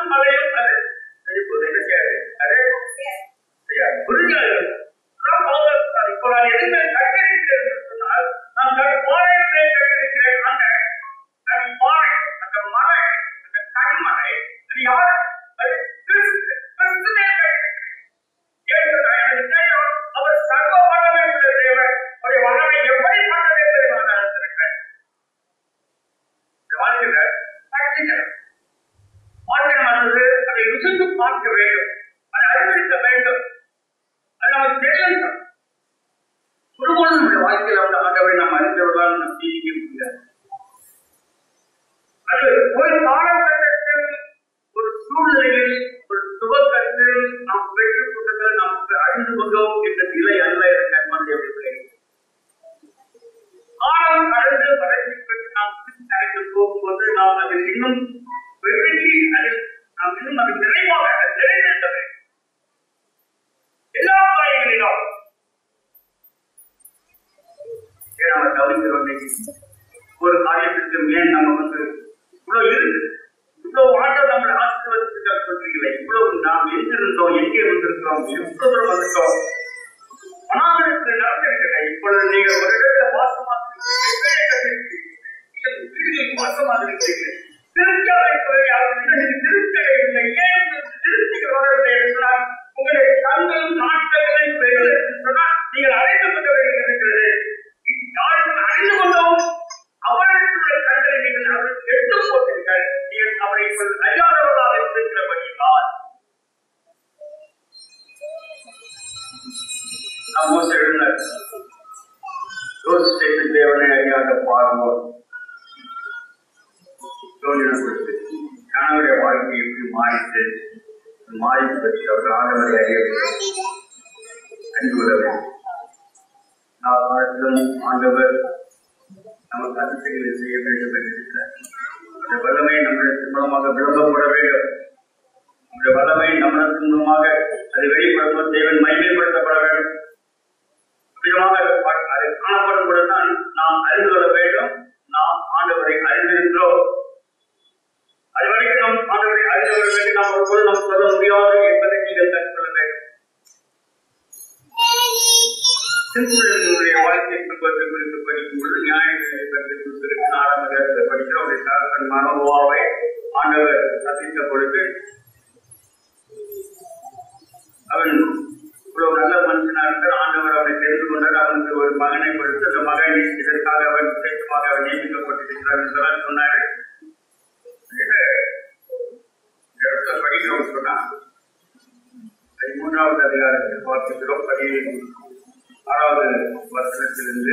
மலையும் அது செய்யும்போது என்ன செய்யாது அது செய்யாது புரிஞ்சாது அதான் பவுல் சொல்றார். இப்போ நான் எதுவுமே கட்டிருக்கிறேன் என்று சொன்னால் நான் கண் பாறையிலே கட்டிருக்கிறேன் அந்த கண் பாறை அந்த மலை அந்த கண்மலை அது யார் அது கிறிஸ்து கிறிஸ்துவே கட்டிருக்கிறேன் ஏனென்றால் எனக்கு தெரியும் அவர் சர்வ வல்லமை உள்ள தேவன் அவருடைய வல்லமை எப்படிப்பட்டது என்பதை நான் அறிந்திருக்கிறேன் இந்த வாழ்க்கையில கட்டிக்கிறேன் வாழ்க்கையானது அதை ருசித்து பார்க்க வேண்டும் அதை அறிந்திருக்க வேண்டும் அது நமக்கு தெரியும் ஒருபோது நம்முடைய வாழ்க்கையில வந்து ஆண்டவரை நாம் அறிந்தவர்களால் நாம் ஜீவிக்க முடியாது அது ஒரு காலகட்டத்தில் ஒரு சூழ்நிலையில் ஒரு துவக்கத்தில் நாம் பெற்றுக் கொண்டதை நமக்கு அறிந்து கொண்டோம் என்ற நிலை அல்ல என்ற கண்மனுடைய பிள்ளை காலம் கடந்து வளர்ச்சி பெற்று நாம் அறிந்து போகும்போது நாம் அதில் இன்னும் வெற்றி அதில் நாம் இன்னும் அது நிறைவாக அது நிறைந்திருக்க வேண்டும் எல்லா காரியங்களிலும் ஏன் நம்ம தவிர்க்கிறோம் இன்னைக்கு? ஒரு காரியத்திற்கு மேல் நம்ம வந்து இவ்வளவு இருக்கு இவ்வளவு ஆண்டவர் நம்மளை ஆசீர்வதித்துக்காக சொல்றீங்களே இவ்வளவு நாம் எங்கிருந்தோம் எங்கே வந்திருக்கிறோம் எவ்வளவு தூரம் வந்துட்டோம் அனாதரத்தில் நடந்திருக்கிறேன் இப்பொழுது நீங்கள் ஒரு இடத்துல வாசமாக இருக்கிறீர்கள் நீங்கள் வீடுகளில் வாசமாக இருக்கிறீர்கள் திருச்சாலை துறையாக திருச்சடை இல்லை ஏன் உங்களுக்கு திருச்சிக்கு வரவில்லை என்றால் உங்களுடைய கண்கள் நாட்டங்களை பெறுவது என்று சொன்னால் நீங்கள் அறிந்து கொள்ள வேண்டும் இருக்கிறது யாரும் அறிந்து கொண்டோம் அவர்களுடைய கண்களை நீங்கள் அவருக்கு எடுத்துக் போட்டீர்கள் நீங்கள் அவரை இப்பொழுது அறியாதவர்களாக இருக்கிறபடியால் நாம் மோச எழுந்தார் யோசித்து தேவனை அறியாத பாருவோம் தோன்றின கொடுத்து கணவருடைய வாழ்க்கை எப்படி மாறிட்டு மாறி பற்றி அவர்கள் ஆண்டவரை அறிய அறிந்து கொள்ள வேண்டும் நான் வாழ்த்தும் ஆண்டவர் நமக்கு அதிசயங்களை செய்ய வேண்டும் என்று இருக்கிறார் அந்த வல்லமை நம்மளுக்கு மூலமாக விளம்பப்பட வேண்டும் அந்த வல்லமை நம்மளுக்கு மூலமாக அது வெளிப்படுத்தும் தேவன் மகிமைப்படுத்தப்பட வேண்டும் விதமாக அது காணப்படும் பொழுதுதான் நாம் அறிந்து கொள்ள வேண்டும் நாம் ஆண்டவரை அறிந்திருக்கிறோம் அது வரைக்கும் நாம் ஆண்டவரை அறிந்து கொள்ள வேண்டும் நாம் ஒருபோது நாம் சொல்ல முடியாது என்பதை நீங்கள் கற்றுக்கொள்ள வேண்டும் சிறுவர்களுடைய வாழ்க்கை குடும்பத்தை குறித்து படிக்கும் பொழுது நியாயங்களை பற்றி குறித்திருக்கு நாலாம் அதிகாரத்தில் படிக்கிறோம் அவருடைய தகப்பன் மனோவாவை ஆண்டவர் சந்தித்த பொழுது அவன் இவ்வளவு நல்ல மனுஷனா இருந்தால் ஆண்டவர் அவனை தெரிந்து கொண்டார் அவனுக்கு ஒரு மகனை கொடுத்து அந்த மகன் இதற்காக அவன் விசேஷமாக அவன் நியமிக்கப்பட்டிருக்கிறார் என்றெல்லாம் சொன்னாரு இது இந்த இடத்துல படிக்கிறோம் சொன்னா பதிமூன்றாவது அதிகாரத்தில் பார்க்கிறோம் பதி ஆறாவது வசனத்திலிருந்து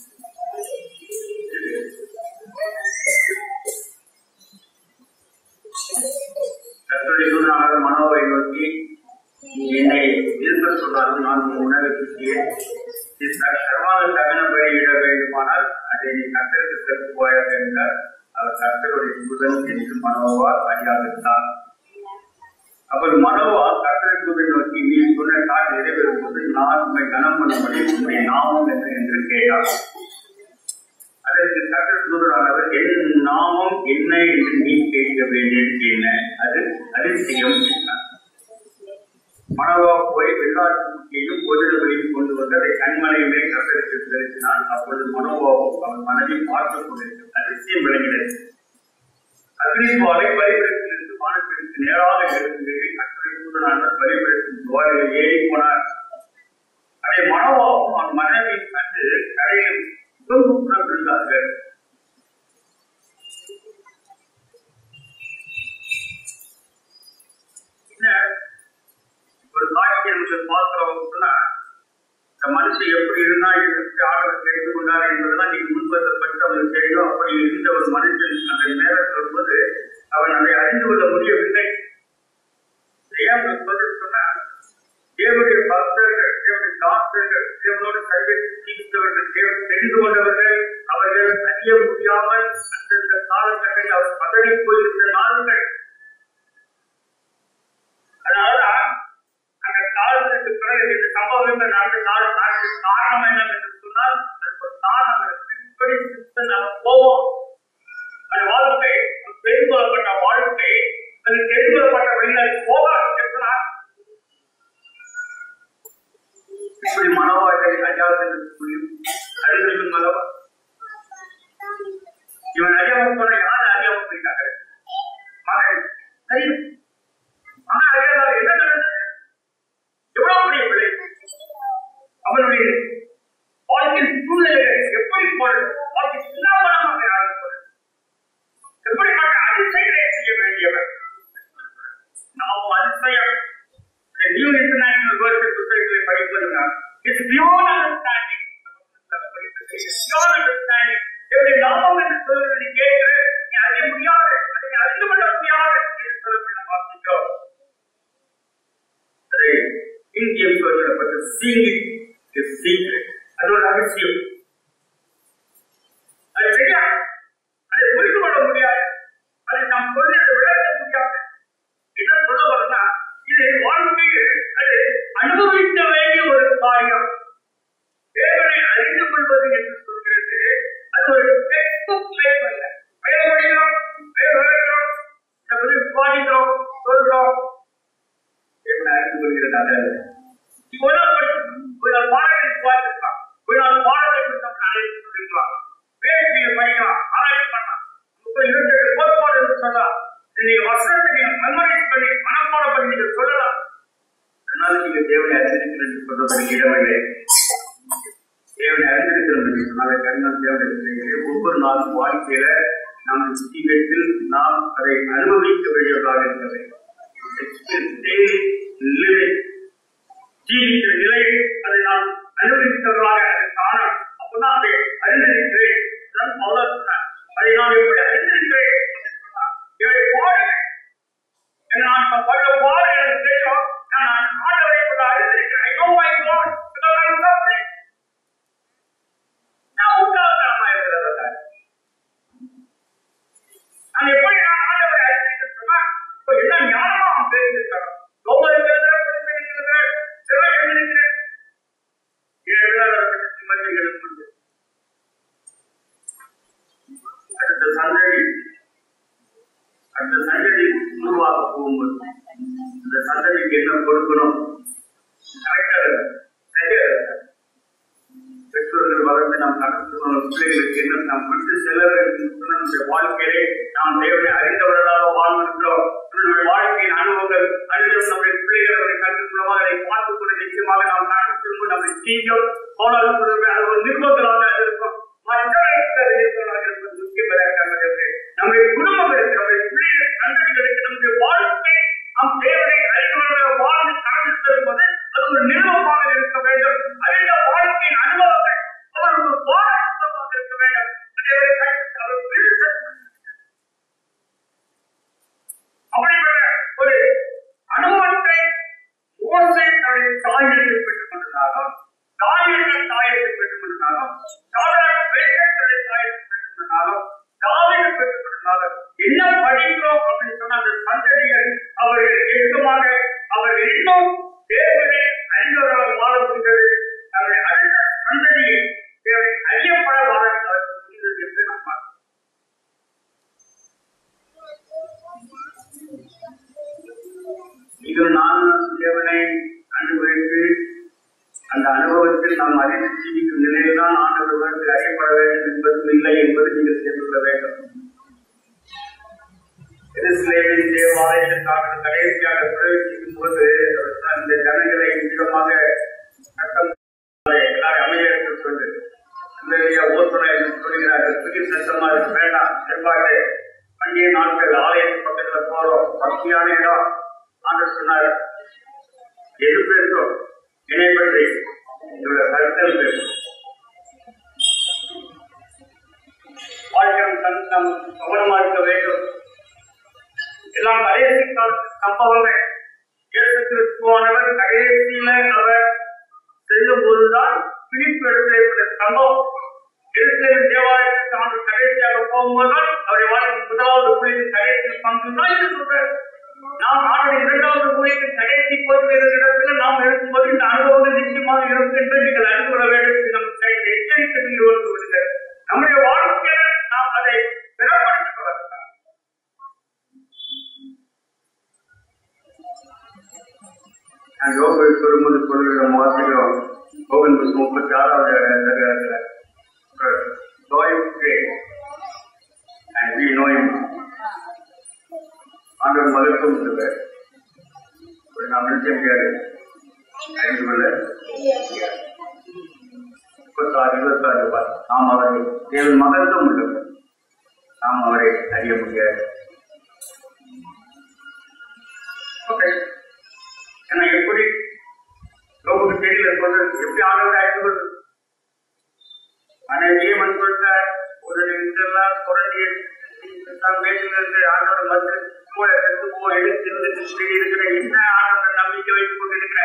கர்த்தருடைய தூதனானவர் மனோவை நோக்கி நீ என்னை இருக்க சொன்னாலும் நான் உன் உணவுக்கு சர்வாத தகன பலியிட வேண்டுமானால் அதை நீ கர்த்தருக்கு சென்று போய என்றார் அவர் கர்த்தருடைய தூதன் என்று மனோவா அறியாதிருந்தார் அவர் மனோவா கர்த்தரை நோக்கி நீ சொன்ன கால் நிறைவேறும் போது நான் உண்மை கனம் பண்ணும்படி உண்மை நாமம் என்று என்று கேட்டார் அதற்கு கர்த்தர் தூதரானவர் என் நாமம் என்ன என்று நீ கேட்க வேண்டியது என்ன அது அதிசயம் என்றார் மனவா போய் வெள்ளாட்சியும் பொதுவெளியில் கொண்டு வந்ததை கண்மலையுமே கர்த்தருக்கு செலுத்தினான் அப்பொழுது மனோபாவும் அவன் மனதில் பார்த்துக் கொண்டிருக்கும் அதிசயம் விளங்கினது அக்னிவாலை பலிபீடத்திலிருந்து வானத்திற்கு நேராக இருந்து கர்த்தரை தூதனானவர் பலிபீடத்தின் துவாரில் ஏறி போனார் அதை மனோபாவும் அவன் மனதில் கண்டு கரையில் முகங்குப்புறம் விழுந்தார்கள் பின்னர் ஒரு காட்சியை நீங்கள் பார்க்கிறோம் சொன்னா இந்த மனுஷன் எப்படி இருந்தா எப்படி ஆர்டர் தெரிந்து கொண்டார் என்பதெல்லாம் நீங்க முன்பற்றப்பட்டு அவனுக்கு தெரியும் அப்படி இருந்த ஒரு மனுஷன் அந்த நேரம் சொல்வது அவன் அதை அறிந்து கொள்ள முடியவில்லை ஏன் உங்களுக்கு சொல்றது சொன்னா தேவனுடைய பக்தர்கள் தேவனுடைய தாசர்கள் தேவனோடு சந்தித்து ஜீவித்தவர்கள் தேவன் தெரிந்து கொண்டவர்கள் அவர்கள் அறிய முடியாமல் அந்தந்த காலகட்டத்தில் அவர் பதவி போயிருந்த நாள்கள் அதனாலதான் அந்த காலத்திற்கு பிறகு இந்த சம்பவங்கள் நடந்த காலம் நடந்த காரணம் என்ன என்று சொன்னால் அதுக்கு ஒரு காரணம் இருக்கு இப்படி சித்தம் நம்ம போவோம் அந்த வாழ்க்கை தெரிந்து கொள்ளப்பட்ட வாழ்க்கை அது தெரிந்து கொள்ளப்பட்ட it's beyond understanding beyond understanding எப்படி லாபம் என்று சொல்வது நீ கேட்கிற நீ அறிய முடியாது அதை நீ அறிந்து கொள்ள முடியாது என்று சொல்லி நாம் வாசிக்கிறோம் அதை இந்தியம் சொல்லப்பட்ட சீங்கிங் இஸ் சீக்ரெட் அது ஒரு ரகசியம் அது தெரியாது அதை புரிந்து கொள்ள முடியாது அதை நாம் சொல்லி அதை விளக்க முடியாது என்ன சொல்ல வரனா இது வாழ்க்கையில் அது அனுபவிக்க வேண்டிய ஒரு காரியம் தேவனை அறிந்து கொள்வது என்று சொல்கிறது அது ஒரு டெக்ஸ்ட் புக் லைஃப் அல்ல வேலை படிக்கிறோம் வேலை விளையாடுறோம் இதை பத்தி விவாதிக்கிறோம் சொல்றோம் தேவனை அறிந்து கொள்கிறது அது அல்ல இப்போ ஒரு நாள் படிச்சு ஒரு நாள் பாடத்தை விவாதிக்கலாம் ஒரு நாள் பாடத்தை குறித்து நம்ம அழைத்து சொல்லிக்கலாம் பேசி நீங்க படிக்கலாம் ஆராய்ச்சி பண்ணலாம் முப்பது இருபத்தி எட்டு கோட்பாடு என்று சொல்லலாம் இதை நீங்க வசனத்தை நீங்க மெமரைஸ் பண்ணி மனப்பாடம் பண்ணி நீங்க சொல்லலாம் அதனால நீங்க தேவனை அறிந்திருக்கிறேன் என்று சொல்றதற்கு இடமில்லை தேவனை அறிந்திருக்கிறோம் என்று சொன்னால கண்ணன் தேவனை அறிந்திருக்கிறேன். ஒவ்வொரு நாளும் வாழ்க்கையில நாம் ஜீவியத்தில் நாம் அதை அனுபவிக்க வேண்டியவர்களாக இருக்க வேண்டும் living ஜீவிக்கிற நிலையை அதை நான் அனுபவித்தவர்களாக அதை காண அப்பதான் அதை அறிந்திருக்கிறேன் இதுதான் பவுலர் சொன்னார். அதை நான் எப்படி அறிந்திருக்கிறேன் என்று சொன்னார். இதை பாருங்கள் ஏன்னா நான் இப்ப படுற பாடு எனக்கு தெரியும் நான் ஆண்டவரை கூட அறிந்திருக்கிறேன் I know my God because I am suffering. நான் உண்டாகிறமா இருக்கிறதா நான் எப்படி நான் ஆண்டவரை அறிந்திருக்கிறேன் சொன்னா இப்ப என்ன ஞானமா அவன் பேசியிருக்கான் ரொம்ப இருக்கிறது படித்திருக்கிறது சில எழுதியிருக்கிறேன் ஏழாவது மத்திகளுக்கு உண்டு அடுத்த சந்ததி அந்த சந்ததி உருவாக போகும்போது அந்த சந்ததிக்கு என்ன கொடுக்கணும் கரெக்டா இருக்கு. சரியா இருக்கு. பெற்றோர்கள் வளர்ந்து நாம் நடந்து பிள்ளைகளுக்கு என்ன நாம் விட்டு செல்ல வேண்டும் என்று சொன்ன நம்முடைய வாழ்க்கையிலே நாம் தேவனை அறிந்தவர்களாக வாழ்ந்திருக்கிறோம் நம்முடைய வாழ்க்கையின் அனுபவங்கள் அனுபவம் நம்முடைய பிள்ளைகள் அவருடைய கல்வி மூலமாக அதை பார்த்துக் கொண்டு நிச்சயமாக நாம் நடந்து செல்லும்போது நம்முடைய தீங்கும் போனால் சொல்றது அது ஒரு நிர்வாகங்களாக அது இருக்கும் மற்றவர்களுக்கு அது நிர்வாகமாக இருப்பது முக்கியமாக நம்முடைய குடும்பங்களுக்கு நம்முடைய பிள்ளைகள் சந்ததிகளுக்கு நம்முடைய வாழ்க்கை நம் தேவனை அறிந்தவர்களாக வாழ்ந்து கடந்து செல்வது அது ஒரு நிறுவனமாக இருக்க வேண்டும் அறிந்த வாழ்க்கையின் அனுபவங்கள் அவர் ஒரு பாடமாக இருக்க வேண்டும் அதை அவர் கற்று- அவர் பிரித்து அப்படிப்பட்ட ஒரு அனுபவத்தை மோசே தன்னுடைய தாயிற்கு பெற்றுக் கொண்டதாகவும் தாயிற்கு தாயத்தை பெற்றுக் கொண்டதாகவும் சாதாரண தன்னுடைய தாயத்தை பெற்றுக் கொண்டதாகவும் தாவியை பெற்றுக் கொண்டதாகவும் என்ன படிக்கிறோம் அப்படின்னு சொன்ன அந்த சந்ததிகள் அவர்கள் எட்டுமாக அவர்கள் இன்னும் தேவனை அறிந்தவர்களால் வாழப்படுகிறது அவருடைய அடுத்த சந்ததியை தேவனை அறியப்பட வாழ அவர்கள் முடிந்தது என்று நாம் பார்க்கிறோம் நீங்கள் நானும் தேவனை அனுபவித்து அந்த அனுபவத்தில் நாம் அறிந்து ஜீவிக்கும் நிலையில்தான் ஆண்டவர்களுக்கு அறியப்பட வேண்டும் என்பதும் இல்லை என்பது நீங்கள் தெரிந்து கொள்ள வேண்டும் எருசலேமின் தேவாலயத்தில் தாங்கள் கடைசியாக பிரவேசிக்கும் போது அந்த ஜனங்களை விதமாக சட்டம் எல்லாரும் அமைதியாக இருக்க சொல்லு அந்த ஓட்டுநர் என்று சொல்கிறார்கள் புதிய சட்டமா இருக்கு வேண்டாம் செவ்வாடு பண்டிகை நாட்கள் ஆலயத்து பக்கத்துல போறோம் பக்தியான இடம் ஆண்டு சொன்னார் எது பேசும் இணை பற்றி இதோட கருத்தல் பேசும் வாழ்க்கையும் தன் நம் கவனமா இருக்க வேண்டும் எல்லாம் கடைசி காலத்து சம்பவங்கள் இயேசு கிறிஸ்துவானவர் கடைசியில அவர் செல்லும் போதுதான் பிடிப்பு எடுத்த சம்பவம் எருசலேம் தேவாலயத்துக்கு அவர் கடைசியாக போகும்போதுதான் அவருடைய வாழ்க்கை முதலாவது புள்ளியின் கடைசி பங்கு தான் என்று சொல்றார் நாம் ஆண்டுடைய இரண்டாவது ஊழியத்தின் கடைசி பொறுப்பு இடத்துல நாம் இருக்கும்போது இந்த அனுபவங்கள் நிச்சயமாக இருக்கும் என்று நீங்கள் அறிந்து கொள்ள வேண்டும் என்று நமக்கு எச்சரிக்கை விடுவது விடுங்க நம்முடைய வாழ்க்கையில நாம் அதை திறப்படுத்திக் கொள்ள வேண்டும் நான் யோகை சொல்லும்போது சொல்லுகிற வாசிக்கிறோம் கோவின் புத்தகம் முப்பத்தி ஆறாவது அதிகாரத்துல Joy great and we know him. ஆண்டவர் மகத்துவம் சொல்லுவார் ஒரு நாம் நினைக்க முடியாது அறிந்து கொள்ள முப்பத்தாறு இருபத்தாறு பார் நாம் அவரை தேவன் மகத்துவம் உள்ளவர் நாம் அவரை அறிய முடியாது ஓகே ஏன்னா எப்படி யோகுக்கு தெரியல போது எப்படி ஆண்டு எடுக்கிறது சொல்லி இருக்கிற என்ன ஆண்டவர் நம்பிக்கை வைத்துக் கொண்டிருக்கிற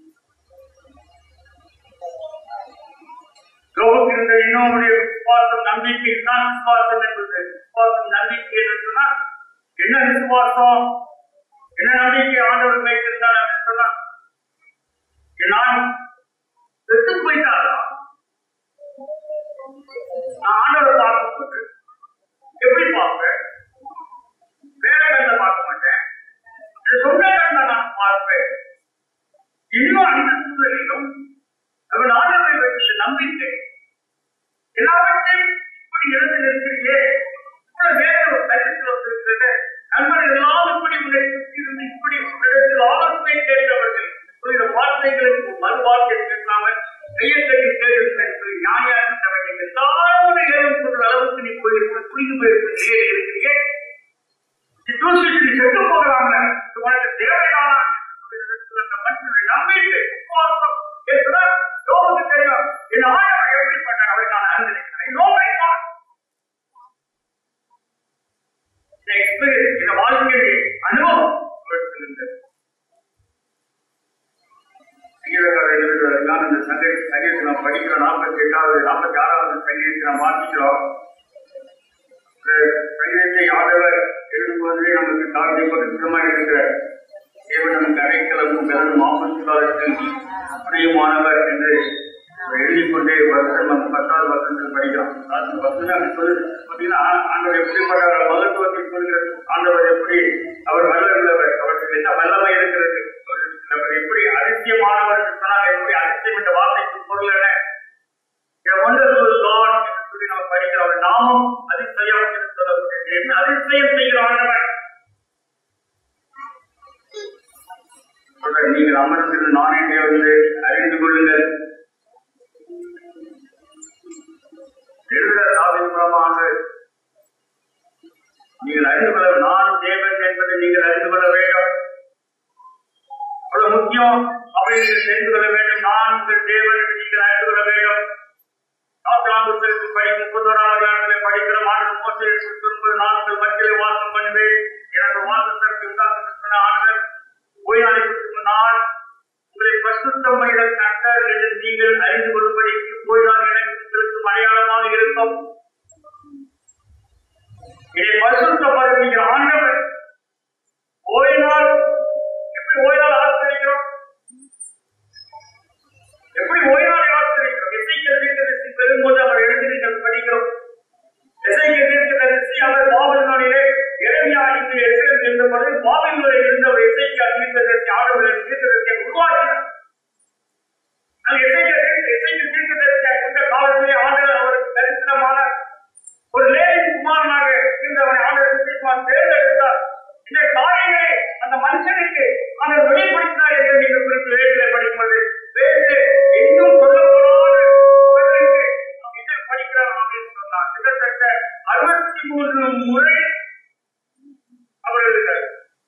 யோகுக்கு இருந்த இன்னொருடைய விசுவாசம் நம்பிக்கை தான் விசுவாசம் என்பது விசுவாசம் நம்பிக்கை என்று சொன்னால் என்ன விசுவாசம் என்ன நம்பிக்கை ஆண்டவர் வைத்திருந்தார் அப்படின்னு சொன்னா நான் செத்து போயிட்டாரா நான் ஆண்டவரை பார்க்கும்போது எப்படி பார்ப்பேன் வேற கண்ண பார்க்க மாட்டேன் என் சொந்த கண்ண நான் பார்ப்பேன் இன்னும் அந்த சூழலிலும் அவன் ஆண்டவரை வைத்த நம்பிக்கை எல்லாவற்றையும் இப்படி இருந்து நிற்கிறீர்களே இவ்வளவு வேற ஒரு கருத்தில் வந்திருக்கிறது நண்பர்கள் எல்லாம் இப்படி உன்னை சுற்றி இருந்து இப்படி உன்னிடத்தில் ஆலோசனை கேட்டவர்கள் இந்த வார்த்தைகளுக்கு மறு வார்த்தை பேசாமல் கையெழுத்தை கேட்டு நியாயத்தவர்கள் எல்லாரும் ஏதும் சொல்ற அளவுக்கு நீ போயிருக்க புரிந்து போயிருக்க நிலையில் இருக்கிறீங்க செத்து போகலாம்ல உனக்கு தேவையான நம்பிக்கை விசுவாசம் பேசுறா யோகுக்கு தெரியும் என் ஆண்டவர் எப்படிப்பட்டார் அவரை நான் அறிந்திருக்கிறேன் நோவை இந்த எக்ஸ்பீரியன்ஸ் இந்த வாழ்க்கையை அனுபவம் அவருக்கு இருந்தது சங்கீதக்காரர் எழுதுவதற்கான இந்த சங்கை சங்கீதத்தை நாம் படிக்கிறோம் நாற்பத்தி எட்டாவது நாற்பத்தி ஆறாவது சங்கீதத்தை நாம் வாசிக்கிறோம் சங்கீதத்தை ஆண்டவர் எழுதும்போதே நமக்கு தாழ்மை பரிசுத்தமாக இருக்கிறார் தேவன் நமக்கு அடைக்கலமும் பெறணும் ஆபத்து காலத்தில் பிரியமானவர் என்று எழுதிக்கொண்டே வருஷம் அந்த பத்தாவது வருஷத்தில் படிக்கிறோம் அது வசனம் அப்படி சொல்லு பார்த்தீங்கன்னா ஆண்டவர் எப்படிப்பட்டவர் மகத்துவத்தை சொல்கிற ஆண்டவர் எப்படி அவர் வல்லவர் அவருக்கு என்ன வல்லமை இருக்கிறது அவர் எப்படி அதிசயமானவர் என்று சொன்னால் எப்படி அதிசயம் என்ற வார்த்தைக்கு பொருள் என்ன ஒண்டர்ஃபுல் லார்ட் என்று சொல்லி நம்ம படிக்கிறோம் நாமும் அதிசயம் என்று சொல்லக்கூடிய என்ன அதிசயம் செய்கிற ஆண்டவர் சொல்றேன், நீங்கள் அமர்ந்திருந்து நானே வந்து அறிந்து கொள்ளுங்கள் எழுதுகிற சாவின் மூலமாக நீங்கள் அறிந்து கொள்ள நான் தேவன் என்பதை நீங்கள் அறிந்து கொள்ள வேண்டும் அவ்வளவு முக்கியம் அப்படி நீங்கள் தெரிந்து கொள்ள வேண்டும் நான் உங்கள் தேவன் என்று நீங்கள் அறிந்து கொள்ள வேண்டும் நான்காம் புத்தகத்தில் படி முப்பத்தோராம் அதிகாரத்தில் படிக்கிற மாற்று மோசடி சொல்லும்போது நான் உங்கள் மத்தியிலே வாசம் பண்ணுவேன் எனக்கு வாசத்திற்கு உண்டாக்குகிற ஆண்டவர் ஓய்வாளிக்கு முன்னால் உங்களை பரிசுத்தம் பண்ணிட கர்த்தர் என்று நீங்கள் அறிந்து கொள்ளும்படி ஓய்வாள் எனக்கு உங்களுக்கு அடையாளமாக இருக்கும் இதை பரிசுத்தப்படுத்துகிற ஆண்டவர் ஓய்நாள் எப்படி ஓய்நாள் ஆசிரிக்கிறோம் எப்படி ஓய்நாளை ஆசிரிக்கிறோம் இசைக்க தீர்க்கதரிசி பெரும்போது அவர் எழுதி நீங்கள் படிக்கிறோம் இசைக்க தீர்க்கதரிசி அவர் பாபிலோனிலே இறைமையா இங்கு எசேல் என்றபோது பாபிலோனில் இருந்த ஒரு இசைக்க தீர்க்கதரிசி ஆடவர்களின் தீர்க்கதரிசியை உருவாக்கினார் அந்த இசைக்க தீர்க்க இசைக்க தீர்க்கதரிசியாக இருந்த காலத்திலே ஆண்டவர் அவருக்கு தரிசனமான ஒரு லேடி குமாரனாக இருந்தவனை ஆண்டவர் தீர்மான் தேர்ந்தெடுத்தார் இந்த காரியங்களை அந்த மனுஷனுக்கு அவர் வெளிப்படுத்தினார் என்று நீங்கள் குறித்து வேதியிலே படிக்கும்போது வேதியிலே எங்கும் சொல்லப்படாத புகழுக்கு நாம் என்ன படிக்கிறோம் அப்படின்னு சொன்னார் கிட்டத்தட்ட அறுபத்தி மூன்று முறை அவர் இருக்கிறார்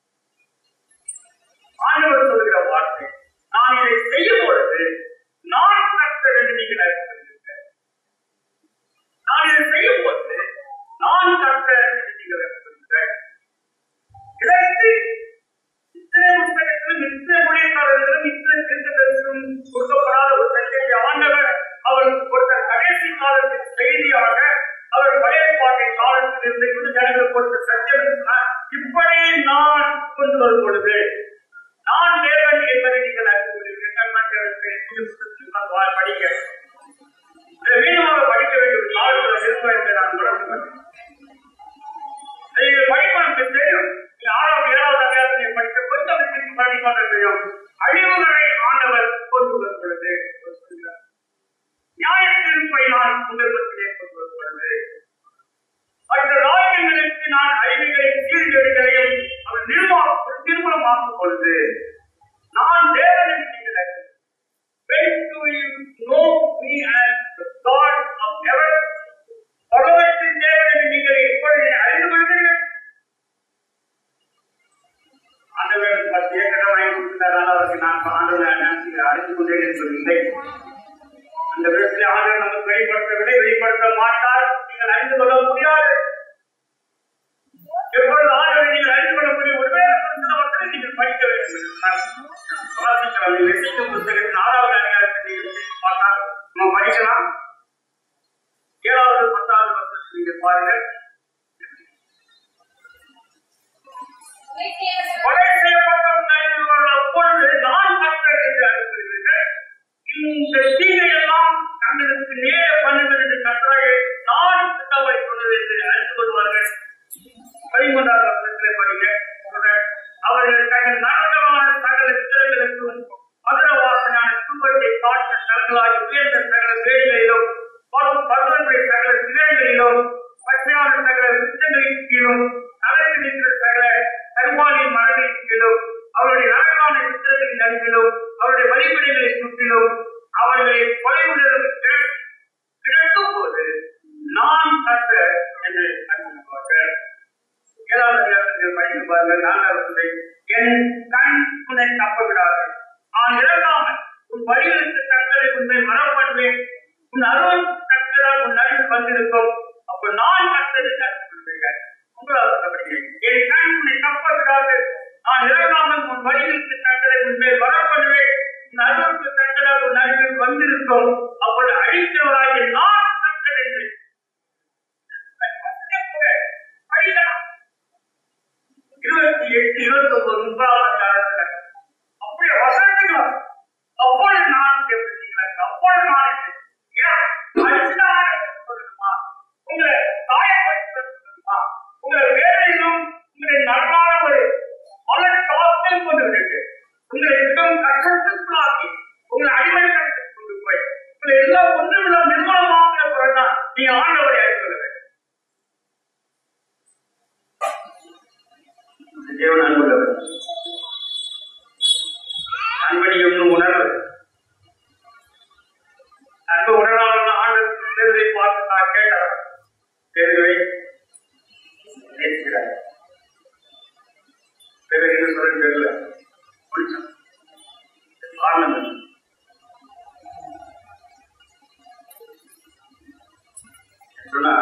ஆண்டவர் சொல்கிற வார்த்தை நான் இதை செய்யும் பொழுது நான் கர்த்தர் என்று நீங்கள் அறிந்திருக்கிறீர்கள் நான் இதை செய்யும் போது நான் கர்த்தர் என்று நீங்கள் அறிந்திருக்கிறீர்கள் இதற்கு இத்தனை புத்தகத்திலும் இத்தனை மொழிக்காரர்களும் இத்தனை திருத்தத்திலும் கொடுக்கப்படாத ஒரு சத்தியத்தை ஆண்டவர் அவருக்கு கொடுத்த கடைசி காலத்தின் செய்தியாக அவர் பழைய பாட்டின் காலத்தில் இருந்து இருந்து ஜனங்கள் கொடுத்த சத்தியம் சொன்னார், இப்படி நான் கொண்டு வரும் பொழுது நான் தேவன் என்பதை நீங்கள் அறிந்து கொள்வீர்கள் கண்மண்டலத்தை படிக்க இதை மீண்டும் படிக்க வேண்டும் காலத்தில் இருப்ப என்று நான் உணர்ந்து நீங்கள் படிப்பதற்கு தெரியும் நீ ஆறாவது ஏழாவது அதிகாரத்தை படிக்க கொஞ்சம் திருப்பி படிப்பதற்கு தெரியும் அழிவுகளை ஆண்டவர் கொண்டு வருகிறது நியாய தீர்ப்பை நான் உங்கள் மத்தியிலே கொண்டு வருகிறது மற்ற ராஜ்யங்களுக்கு நான் அழிவுகளின் சீர்கேடுகளையும் அவர் நிர்மா நிர்மூலமாக்கும் பொழுது நான் தேவன் என்று நீங்கள் அறிவீர்கள். When do you know me as the God of heaven? பரலோகத்தின் தேவன் என்று நீங்கள் எப்பொழுது அறிந்து கொள்வீர்கள் ஆண்டவர் பத்து ஏக்கரம் வாங்கி கொடுத்தாரால் அவருக்கு நான் ஆண்டவரை நினைச்சு அறிந்து கொண்டேன் என்பதில்லை அந்த விதத்தில் ஆண்டவர் நமக்கு வெளிப்படுத்தவில்லை வெளிப்படுத்த மாட்டார் நீங்கள் அறிந்து கொள்ள முடியாது எப்பொழுது ஆண்டவரை நீங்கள் அறிந்து கொள்ள முடியும் ஒருவேளை புரிந்து வாசிக்கலாம் நீங்க ரசிக்கும் புத்தகத்தின் ஆறாவது அதிகாரத்தை எடுத்து பார்த்தா நம்ம படிக்கலாம் ஏழாவது பத்தாவது வருஷத்துக்கு நீங்க பாருங்க கொலை செய்யப்பட்டவர்கள் அப்பொழுது நான் கர்த்தர் என்று அறிவிக்கிறீர்கள் இந்த தீங்கையெல்லாம் தங்களுக்கு நேர பண்ணுவது என்று கர்த்தரை நான் தவறை சொன்னது என்று அறிந்து கொள்வார்கள் பதிமூன்றாவது வருஷத்திலே படிங்க சொல்றேன். அவர்கள் தங்கள் நரகமான சகல விக்கிரங்களுக்கும் மதுர வாசனான துன்பத்தை காட்ட தங்களாய் உயர்ந்த சகல வேடிகளிலும் பருவ- பருவங்களை சகல சிகரங்களிலும் பச்சையான சகல விருத்தங்களின் கீழும் தலையில் நின்ற சகல கருமானின் மரங்களின் கீழும் அவருடைய நரகான வித்திரங்களின் அருகிலும் அவருடைய வழிபடிகளை சுற்றிலும் அவர்களை கொலையுடன் கிடக்கும் போது நான் கற்ற என்று அறிவிப்பார்கள் ஏழாவது அதிகாரத்தில் படித்து பாருங்கள் நான்காவது துறை. என் கண் உன்னை தப்ப விடாது நான் இறங்காமல் உன் வழிகளுக்கு தக்கதை உன்னை மரப்படுவேன் உன் அருள் தக்கதால் உன் நடுவில் வந்திருக்கும் அப்ப நான் கத்தது கற்றுக்கொள்வீர்கள் உங்களால் படிக்கிறேன் என் கண் உன்னை தப்ப விடாது நான் இறங்காமல் உன் வழிகளுக்கு தக்கதை உன்னை வரப்படுவேன் உன் அருளுக்கு தக்கதால் உன் நடுவில் வந்திருக்கும் அப்பொழுது அழிக்கிறவராகிய நான் கத்ததை படிக்கலாம் இருபத்தி எட்டு இருபத்தி ஒன்பது முப்பதாவது அதிகாரத்துல அப்படியே வசனங்கள் அப்பொழுது நான் கேட்பீங்களா அப்பொழுது நான் ஏன் அடிச்சுதான் சொல்லணுமா உங்களை காயப்படுத்த சொல்லணுமா உங்களை வேலையிலும் உங்களை நன்றான ஒரு மன தாக்கம் கொண்டு விட்டு உங்களை மிகவும் கஷ்டத்துக்குள்ளாக்கி உங்களை அடிமைப்படுத்திக் கொண்டு போய் உங்களை எல்லாம் ஒன்றுமில்ல நிர்மலமாக்கிற பிறகுதான் நீ ஆண்டவரை அறிந்து கொள்ள வேண்டும் தேவன் அன்புள்ளவர் அன்படி ஒன்றும் உணர்வு அன்பு உணராமல் ஆண்டு தேர்தலை பார்த்து நான் கேட்டவர் தேர்தலை நேசிக்கிறார் தேர்தல் என்ன சொல்ல தெரியல கொஞ்சம் காரணம் என்ன? சொன்னா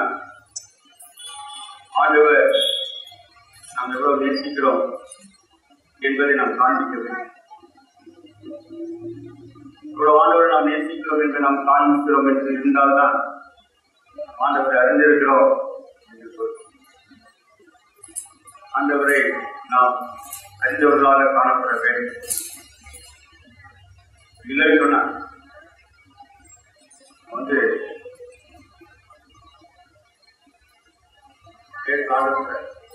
ஆண்டவர் நாம் எவ்வளவு நேசிக்கிறோம் என்பதை நாம் காண்பிக்க வேண்டும் இவ்வளவு ஆண்டவரை நாம் நேசிக்கிறோம் என்று நாம் காண்பிக்கிறோம் என்று இருந்தால்தான் ஆண்டவரை அறிந்திருக்கிறோம் என்று சொல்றோம் ஆண்டவரை நாம் அறிந்தவர்களாக காணப்பட வேண்டும் இல்லை சொன்னா வந்து ஆண்டவரை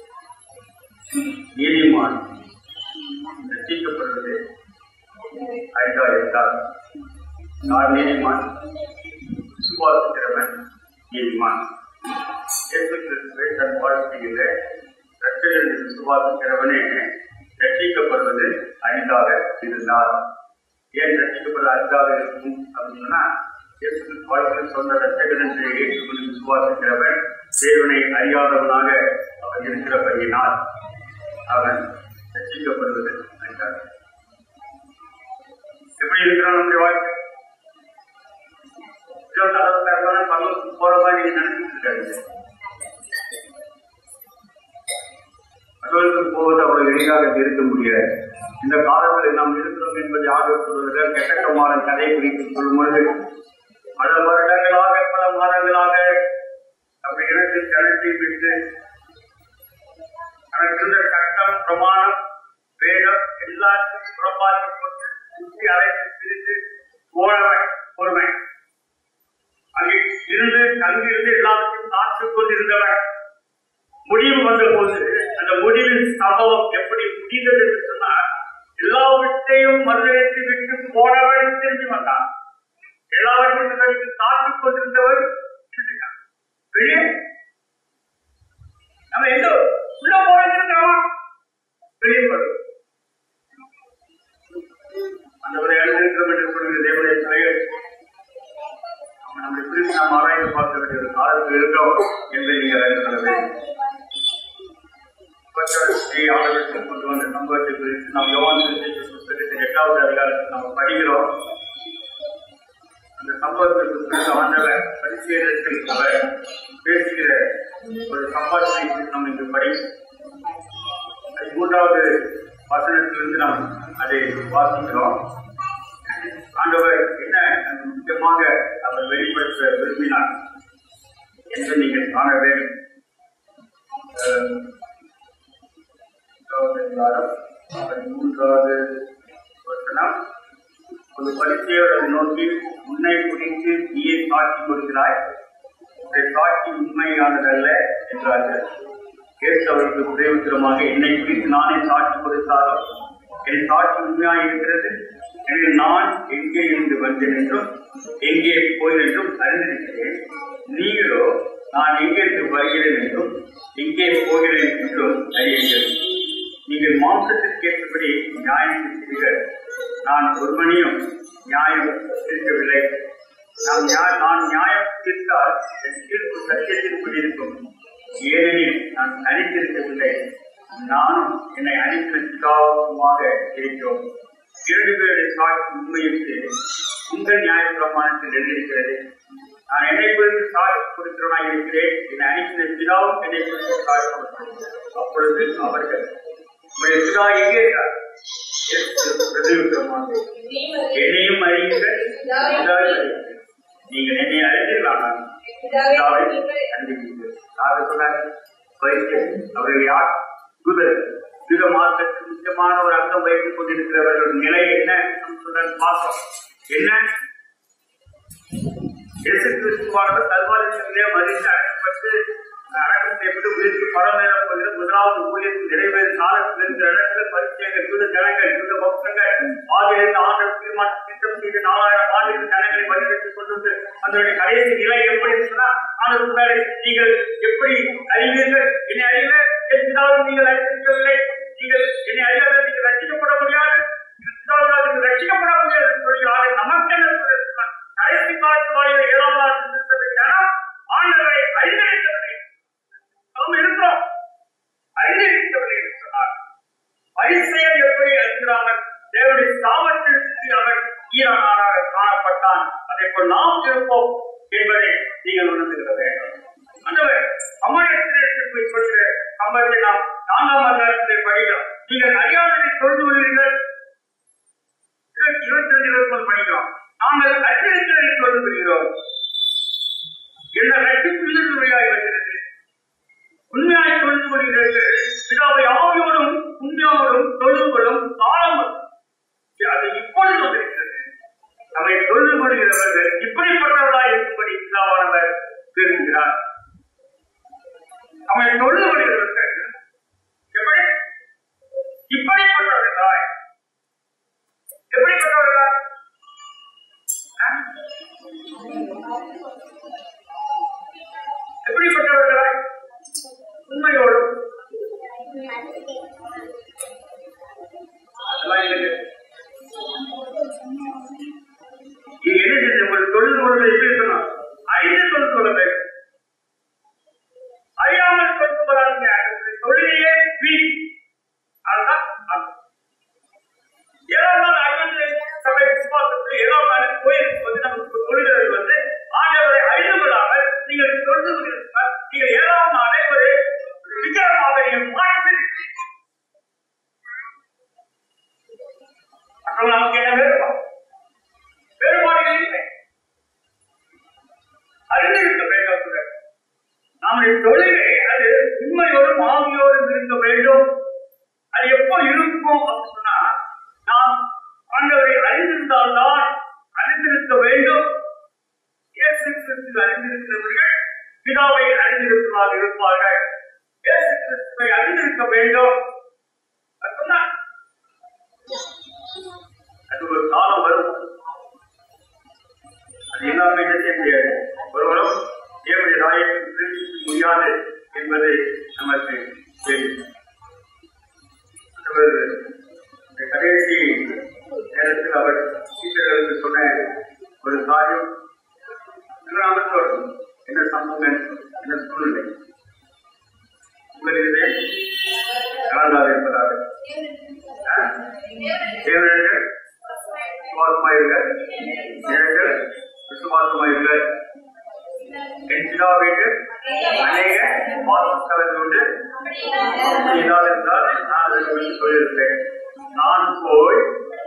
நீதிமான் ரட்சிக்கப்படுவது அரிதா இருந்தால் யார் நீதிமான் விசுவாசிக்கிறவன் நீதிமான் இயேசு கிறிஸ்துவை தன் வாழ்க்கையில ரட்சகர் என்று விசுவாசிக்கிறவனே ரட்சிக்கப்படுவது அரிதாக இருந்தால் ஏன் ரட்சிக்கப்பட அரிதாக இருக்கும் அப்படின்னு சொன்னா இயேசு கிறிஸ்து வாழ்க்கையில் சொன்ன ரட்சகர் என்று ஏற்றுக்கொண்டு விசுவாசிக்கிறவன் தேவனை அறியாதவனாக அவன் இருக்கிறபடியினால் அவன் ரட்சிக்கப்படுவது அரிதாக எப்படி இருக்கிறான் நம்முடைய வாழ்க்கை இருபத்தி அறுபத்தாயிரம் பல்லு போற மாதிரி நீங்க நினைச்சிட்டு இருக்காங்க பகவலுக்கு போவது அவ்வளவு எளிதாக இருக்க முடியாது இந்த காலத்தில் நாம் இருக்கிறோம் என்பதை ஆர்வம் சொல்வதில் கெட்டக்கமான கதை குறித்து சொல்லும் பொழுது பல வருடங்களாக பல மாதங்களாக அப்படி இணைத்து கணக்கை விட்டு எனக்கு இருந்த சட்டம் பிரமாணம் வேதம் எல்லாத்தையும் புறப்பாக்கி கொண்டு சுற்றி அழைத்து பிரித்து போனவன் பொறுமை அங்கே இருந்து தங்கியிருந்து எல்லாத்தையும் காத்துக் கொண்டிருந்தவன் முடிவு வந்த போது அந்த முடிவின் சம்பவம் எப்படி முடிந்தது என்று சொன்னால் எல்லாவற்றையும் மறுதளித்து விட்டு போனவன் திரும்பி வந்தான் எல்லாவற்றையும் காத்துக் கொண்டிருந்தவர் திரும்பினான். வெளியே நம்ம எங்க உள்ள போறதுக்கு வெளியே போறோம் அந்த ஒரு எழுதிருக்கிறோம் என்று சொல்கிற தேவனுடைய தலைவர் நம்மை குறித்து நாம் ஆராய்ந்து பார்க்க வேண்டிய ஒரு காலத்தில் இருக்கிறோம் என்பதை நீங்கள் அறிந்து கொள்ள வேண்டும் பக்தர்களுக்கு ஆளுநருக்கு கொண்டு வந்த சம்பவத்தை குறித்து நாம் யோவான் சுவிசேஷ புத்தகத்தின் எட்டாவது அதிகாரத்தில் நாம் படிக்கிறோம் அந்த சம்பவத்தை குறித்து ஆண்டவர் பரிசீலனத்தில் அவர் பேசுகிற ஒரு சம்பாஷணை குறித்து நாம் இங்கு படி மூன்றாவது வசனத்திலிருந்து நாம் அதை வாசிக்கிறோம் ஆண்டவர் என்ன முக்கியமாக அவர் வெளிப்படுத்த விரும்பினார் என்று நீங்கள் காண வேண்டும் அஹ், இரண்டாவது அதிகாரம், பதிமூன்றாவது வசனம் ஒரு பரிசையோட நோக்கி உன்னை குறித்து நீயே சாட்சி கொடுக்கிறாய் உன்னுடைய சாட்சி உண்மையானதல்ல என்றார்கள் கேட்டு அவருக்கு உதவித்திரமாக என்னை குறித்து நானே சாட்சி கொடுத்தாலும் என் சாட்சி உண்மையாக இருக்கிறது எனவே நான் எங்கே இருந்து வந்தேன் என்றும் எங்கே போய் என்றும் அறிந்திருக்கிறேன் நீங்களோ நான் எங்கிருந்து வருகிறேன் என்றும் எங்கே போகிறேன் என்றும் அறியுங்கள் நீங்கள் மாம்சத்திற்கு ஏற்றபடி நியாயம் செய்கிறீர்கள் நான் ஒருவனையும் நியாயம் தீர்க்கவில்லை நான் நியா- நான் நியாயம் தீர்த்தால் என் தீர்ப்பு சத்தியத்திற்கு இருக்கும் ஏனெனில் நான் தனித்திருக்கவில்லை நானும் என்னை அனைத்து பிதாவுமாக இருக்கிறோம் இரண்டு பேருடைய சாட்சி உண்மையிற்கு உங்கள் நியாய பிரமாணத்தில் எழுதியிருக்கிறது நான் என்னை குறித்து சாட்சி கொடுக்கிறவனாக இருக்கிறேன் என்னை அனைத்து பிதாவும் என்னை குறித்து சாட்சி கொடுக்கிறேன் அப்பொழுது அவர்கள் உங்களுடைய பிதா எங்கே இருக்கிறார் இயேசு பிரதியுத்தரமாக என்னையும் அறியுங்கள் பிதாவை அறியுங்கள். நீங்கள் என்னை அறிந்தீர்களா பிதாவை அறிந்தீர்கள் நான் சொன்னார் வைத்தியர் அவர்கள் யார் யூதர் யூத மார்க்கத்துக்கு முக்கியமான ஒரு அங்கம் வைத்துக் கொண்டிருக்கிறவர்கள் நிலை என்ன நம்ம சொல்ற பார்த்தோம் என்ன இயேசு கிறிஸ்துவானவர் கல்வாரியிலே மதித்து அடக்கப்பட்டு அடக்கம் செய்யப்பட்டு உயிருக்கு படம் போகிற முதலாவது ஊழியத்தில் நிறைவேறும் காலத்தில் இருக்கிற இடத்துல பரிச்சயங்கள் யூத ஜனங்கள் யூத பக்தங்கள் ஆகியிருந்த ஆண்டு தீர்மானம் திட்டம் செய்து நாலாயிரம் ஆண்டுகள் ஜனங்களை வழிநடத்திக் கொண்டு வந்து அதனுடைய கடைசி நிலை எப்படி இருக்குன்னா ஆண்டு நீங்கள் எப்படி அறிவீர்கள் என்னை அறிவ எதிராலும் நீங்கள் அறிந்திருக்கவில்லை நீங்கள் என்னை அறியாத நீங்கள் ரசிக்கப்பட முடியாது இருந்தாலும் நீங்கள் ரசிக்கப்பட முடியாது என்று சொல்லி அதை நமக்கு என்ன சொல்லியிருக்கிறார் கடைசி காலத்து வாழ்கிற ஏழாம் நாள் ஜனம் ஆண்டவரை அறிந்திருக்கவில்லை நாம் இருக்கிறோம் அறிந்திருக்கவில்லை என்று சொன்னார் பரிசெயல் எப்படி அறிகிறார்கள் தேவனுடைய சாமத்தில் அவர் ஈரானாக காணப்பட்டான் அதை போல் நாம் இருப்போம் என்பதை நீங்கள் உணர்ந்துகிற வேண்டும் ஆண்டவர் அமரத்தில் போய் சொல்கிற சம்பவத்தை நாம் நான்காம் அதிகாரத்திலே படிக்கிறோம் நீங்கள் அறியாததை தொழுது கொள்வீர்கள் இருபத்தி இருபத்தி ரெண்டு இருபத்தி மூணு படிக்கிறோம் நாங்கள் அறிந்திருக்கிறதை தொழுது கொள்கிறோம் இந்த ரட்சிப்பு இருந்துரையாய் வருகிறது உண்மையாய் தொழுது கொள்கிறீர்கள் பிதாவை ஆவியோடும் உண்மையோடும் தொழுது கொள்ளும் காலம் வரும். அது இப்பொழுது வந்திருக்கிறது நம்மை தொழுது கொள்கிறவர்கள் இப்படிப்பட்டவர்களாய் இருக்கும்படி பிதாவானவர் விரும்புகிறார் நம்மை தொழுது கொள்கிறவர்கள் எப்படி இப்படிப்பட்டவர்களாய் எப்படிப்பட்டவர்களா ஆ? எப்படிப்பட்டவர்களாய் உண்மையோடும் அதெல்லாம் எனக்கு நீங்க என்ன செஞ்ச ஒரு தொழில் கொள்கை எப்படி இருக்கணும் அறிந்து தொழில் கொள்ள வேண்டும் அறியாமல் தொழில் கொள்ளாதீங்க உங்களுடைய தொழிலையே வீண் அதுதான் அர்த்தம். ஏழாம் நாள் ஐந்து சபை விசுவாசத்தில் ஏழாம் நாள் கோயிலுக்கு வந்து நமக்கு தொழில்கள் வந்து ஆண்டவரை அறிந்து கொள்ளாமல் நீங்கள் தொழுது கொண்டிருந்தால் நீங்கள் ஏழாம் நாளை ஒரு விக்கிரமாக நீங்கள் மாற்றி அப்போ நமக்கு என்ன வேறுபாடு வேறுபாடுகள் இல்லை அறிந்திருக்க வேண்டும் கூட. நம்முடைய தொழிலை அது உண்மையோடும் ஆவியோடும் இருக்க வேண்டும் அது எப்போ இருக்கும் அப்படின்னு சொன்னா நாம் ஆண்டவரை அறிந்திருந்தால்தான் அறிந்திருக்க வேண்டும் இயேசு கிறிஸ்து அறிந்திருக்கிறவர்கள் பிதாவை அறிந்திருப்பதாக இருப்பார்கள் இயேசு கிறிஸ்துவை அறிந்திருக்க வேண்டும் அது சொன்னா அது ஒரு காலம் வரும் அது எல்லாமே என்ன செய்ய முடியாது ஒருவரும் தேவனுடைய ராயத்தை பிரிக்க முடியாது என்பது நமக்கு தெரியும் அவர் இந்த கடைசி நேரத்தில் அவர் சீடர்களுக்கு சொன்ன ஒரு காரியம் கிராமத்தோடு என்ன சம்பவம் என்ன சூழ்நிலை உங்களிலே கலந்தாது என்பதாக ஆ? தேவனர்கள் விசுவாசமாயிருங்கள் ஜனங்கள் விசுவாசமாயிருங்கள் என் பிதாவிற்கு அநேக வாசஸ்தலங்கள் உண்டு அப்படி இல்லாதிருந்தால் நான் அதை குறித்து சொல்லியிருப்பேன் நான் போய்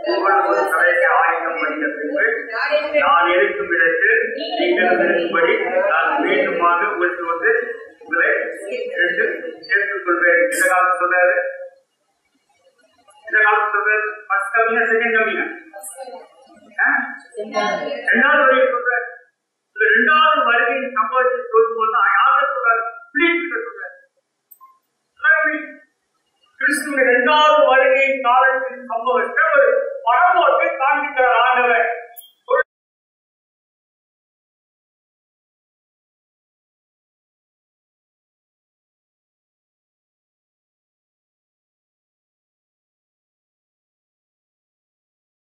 உங்களுக்கு ஒரு சபைக்கு ஆயத்தம் பண்ணிய பின்பு நான் இருக்கும் இடத்தில் நீங்களும் இருக்கும்படி நான் மீண்டுமாக உங்களுக்கு வந்து உங்களை எடுத்து சேர்த்துக் கொள்வேன் இந்த காலம் சொல்றாரு இந்த காலம் சொல்றாரு ஃபர்ஸ்ட் கம்மியா செகண்ட் கம்மியா ரெண்டாவது வரையும் சொல்றாரு இந்த ரெண்டாவது வருகையின் சம்பவத்தை சொல்லும்போது தான் யாரை சொல்றாரு பிளீஸ் சொல்றாரு எல்லாருமே கிறிஸ்துவின் இரண்டாவது வருகையின் காலத்தின் சம்பவத்தை ஒரு படம்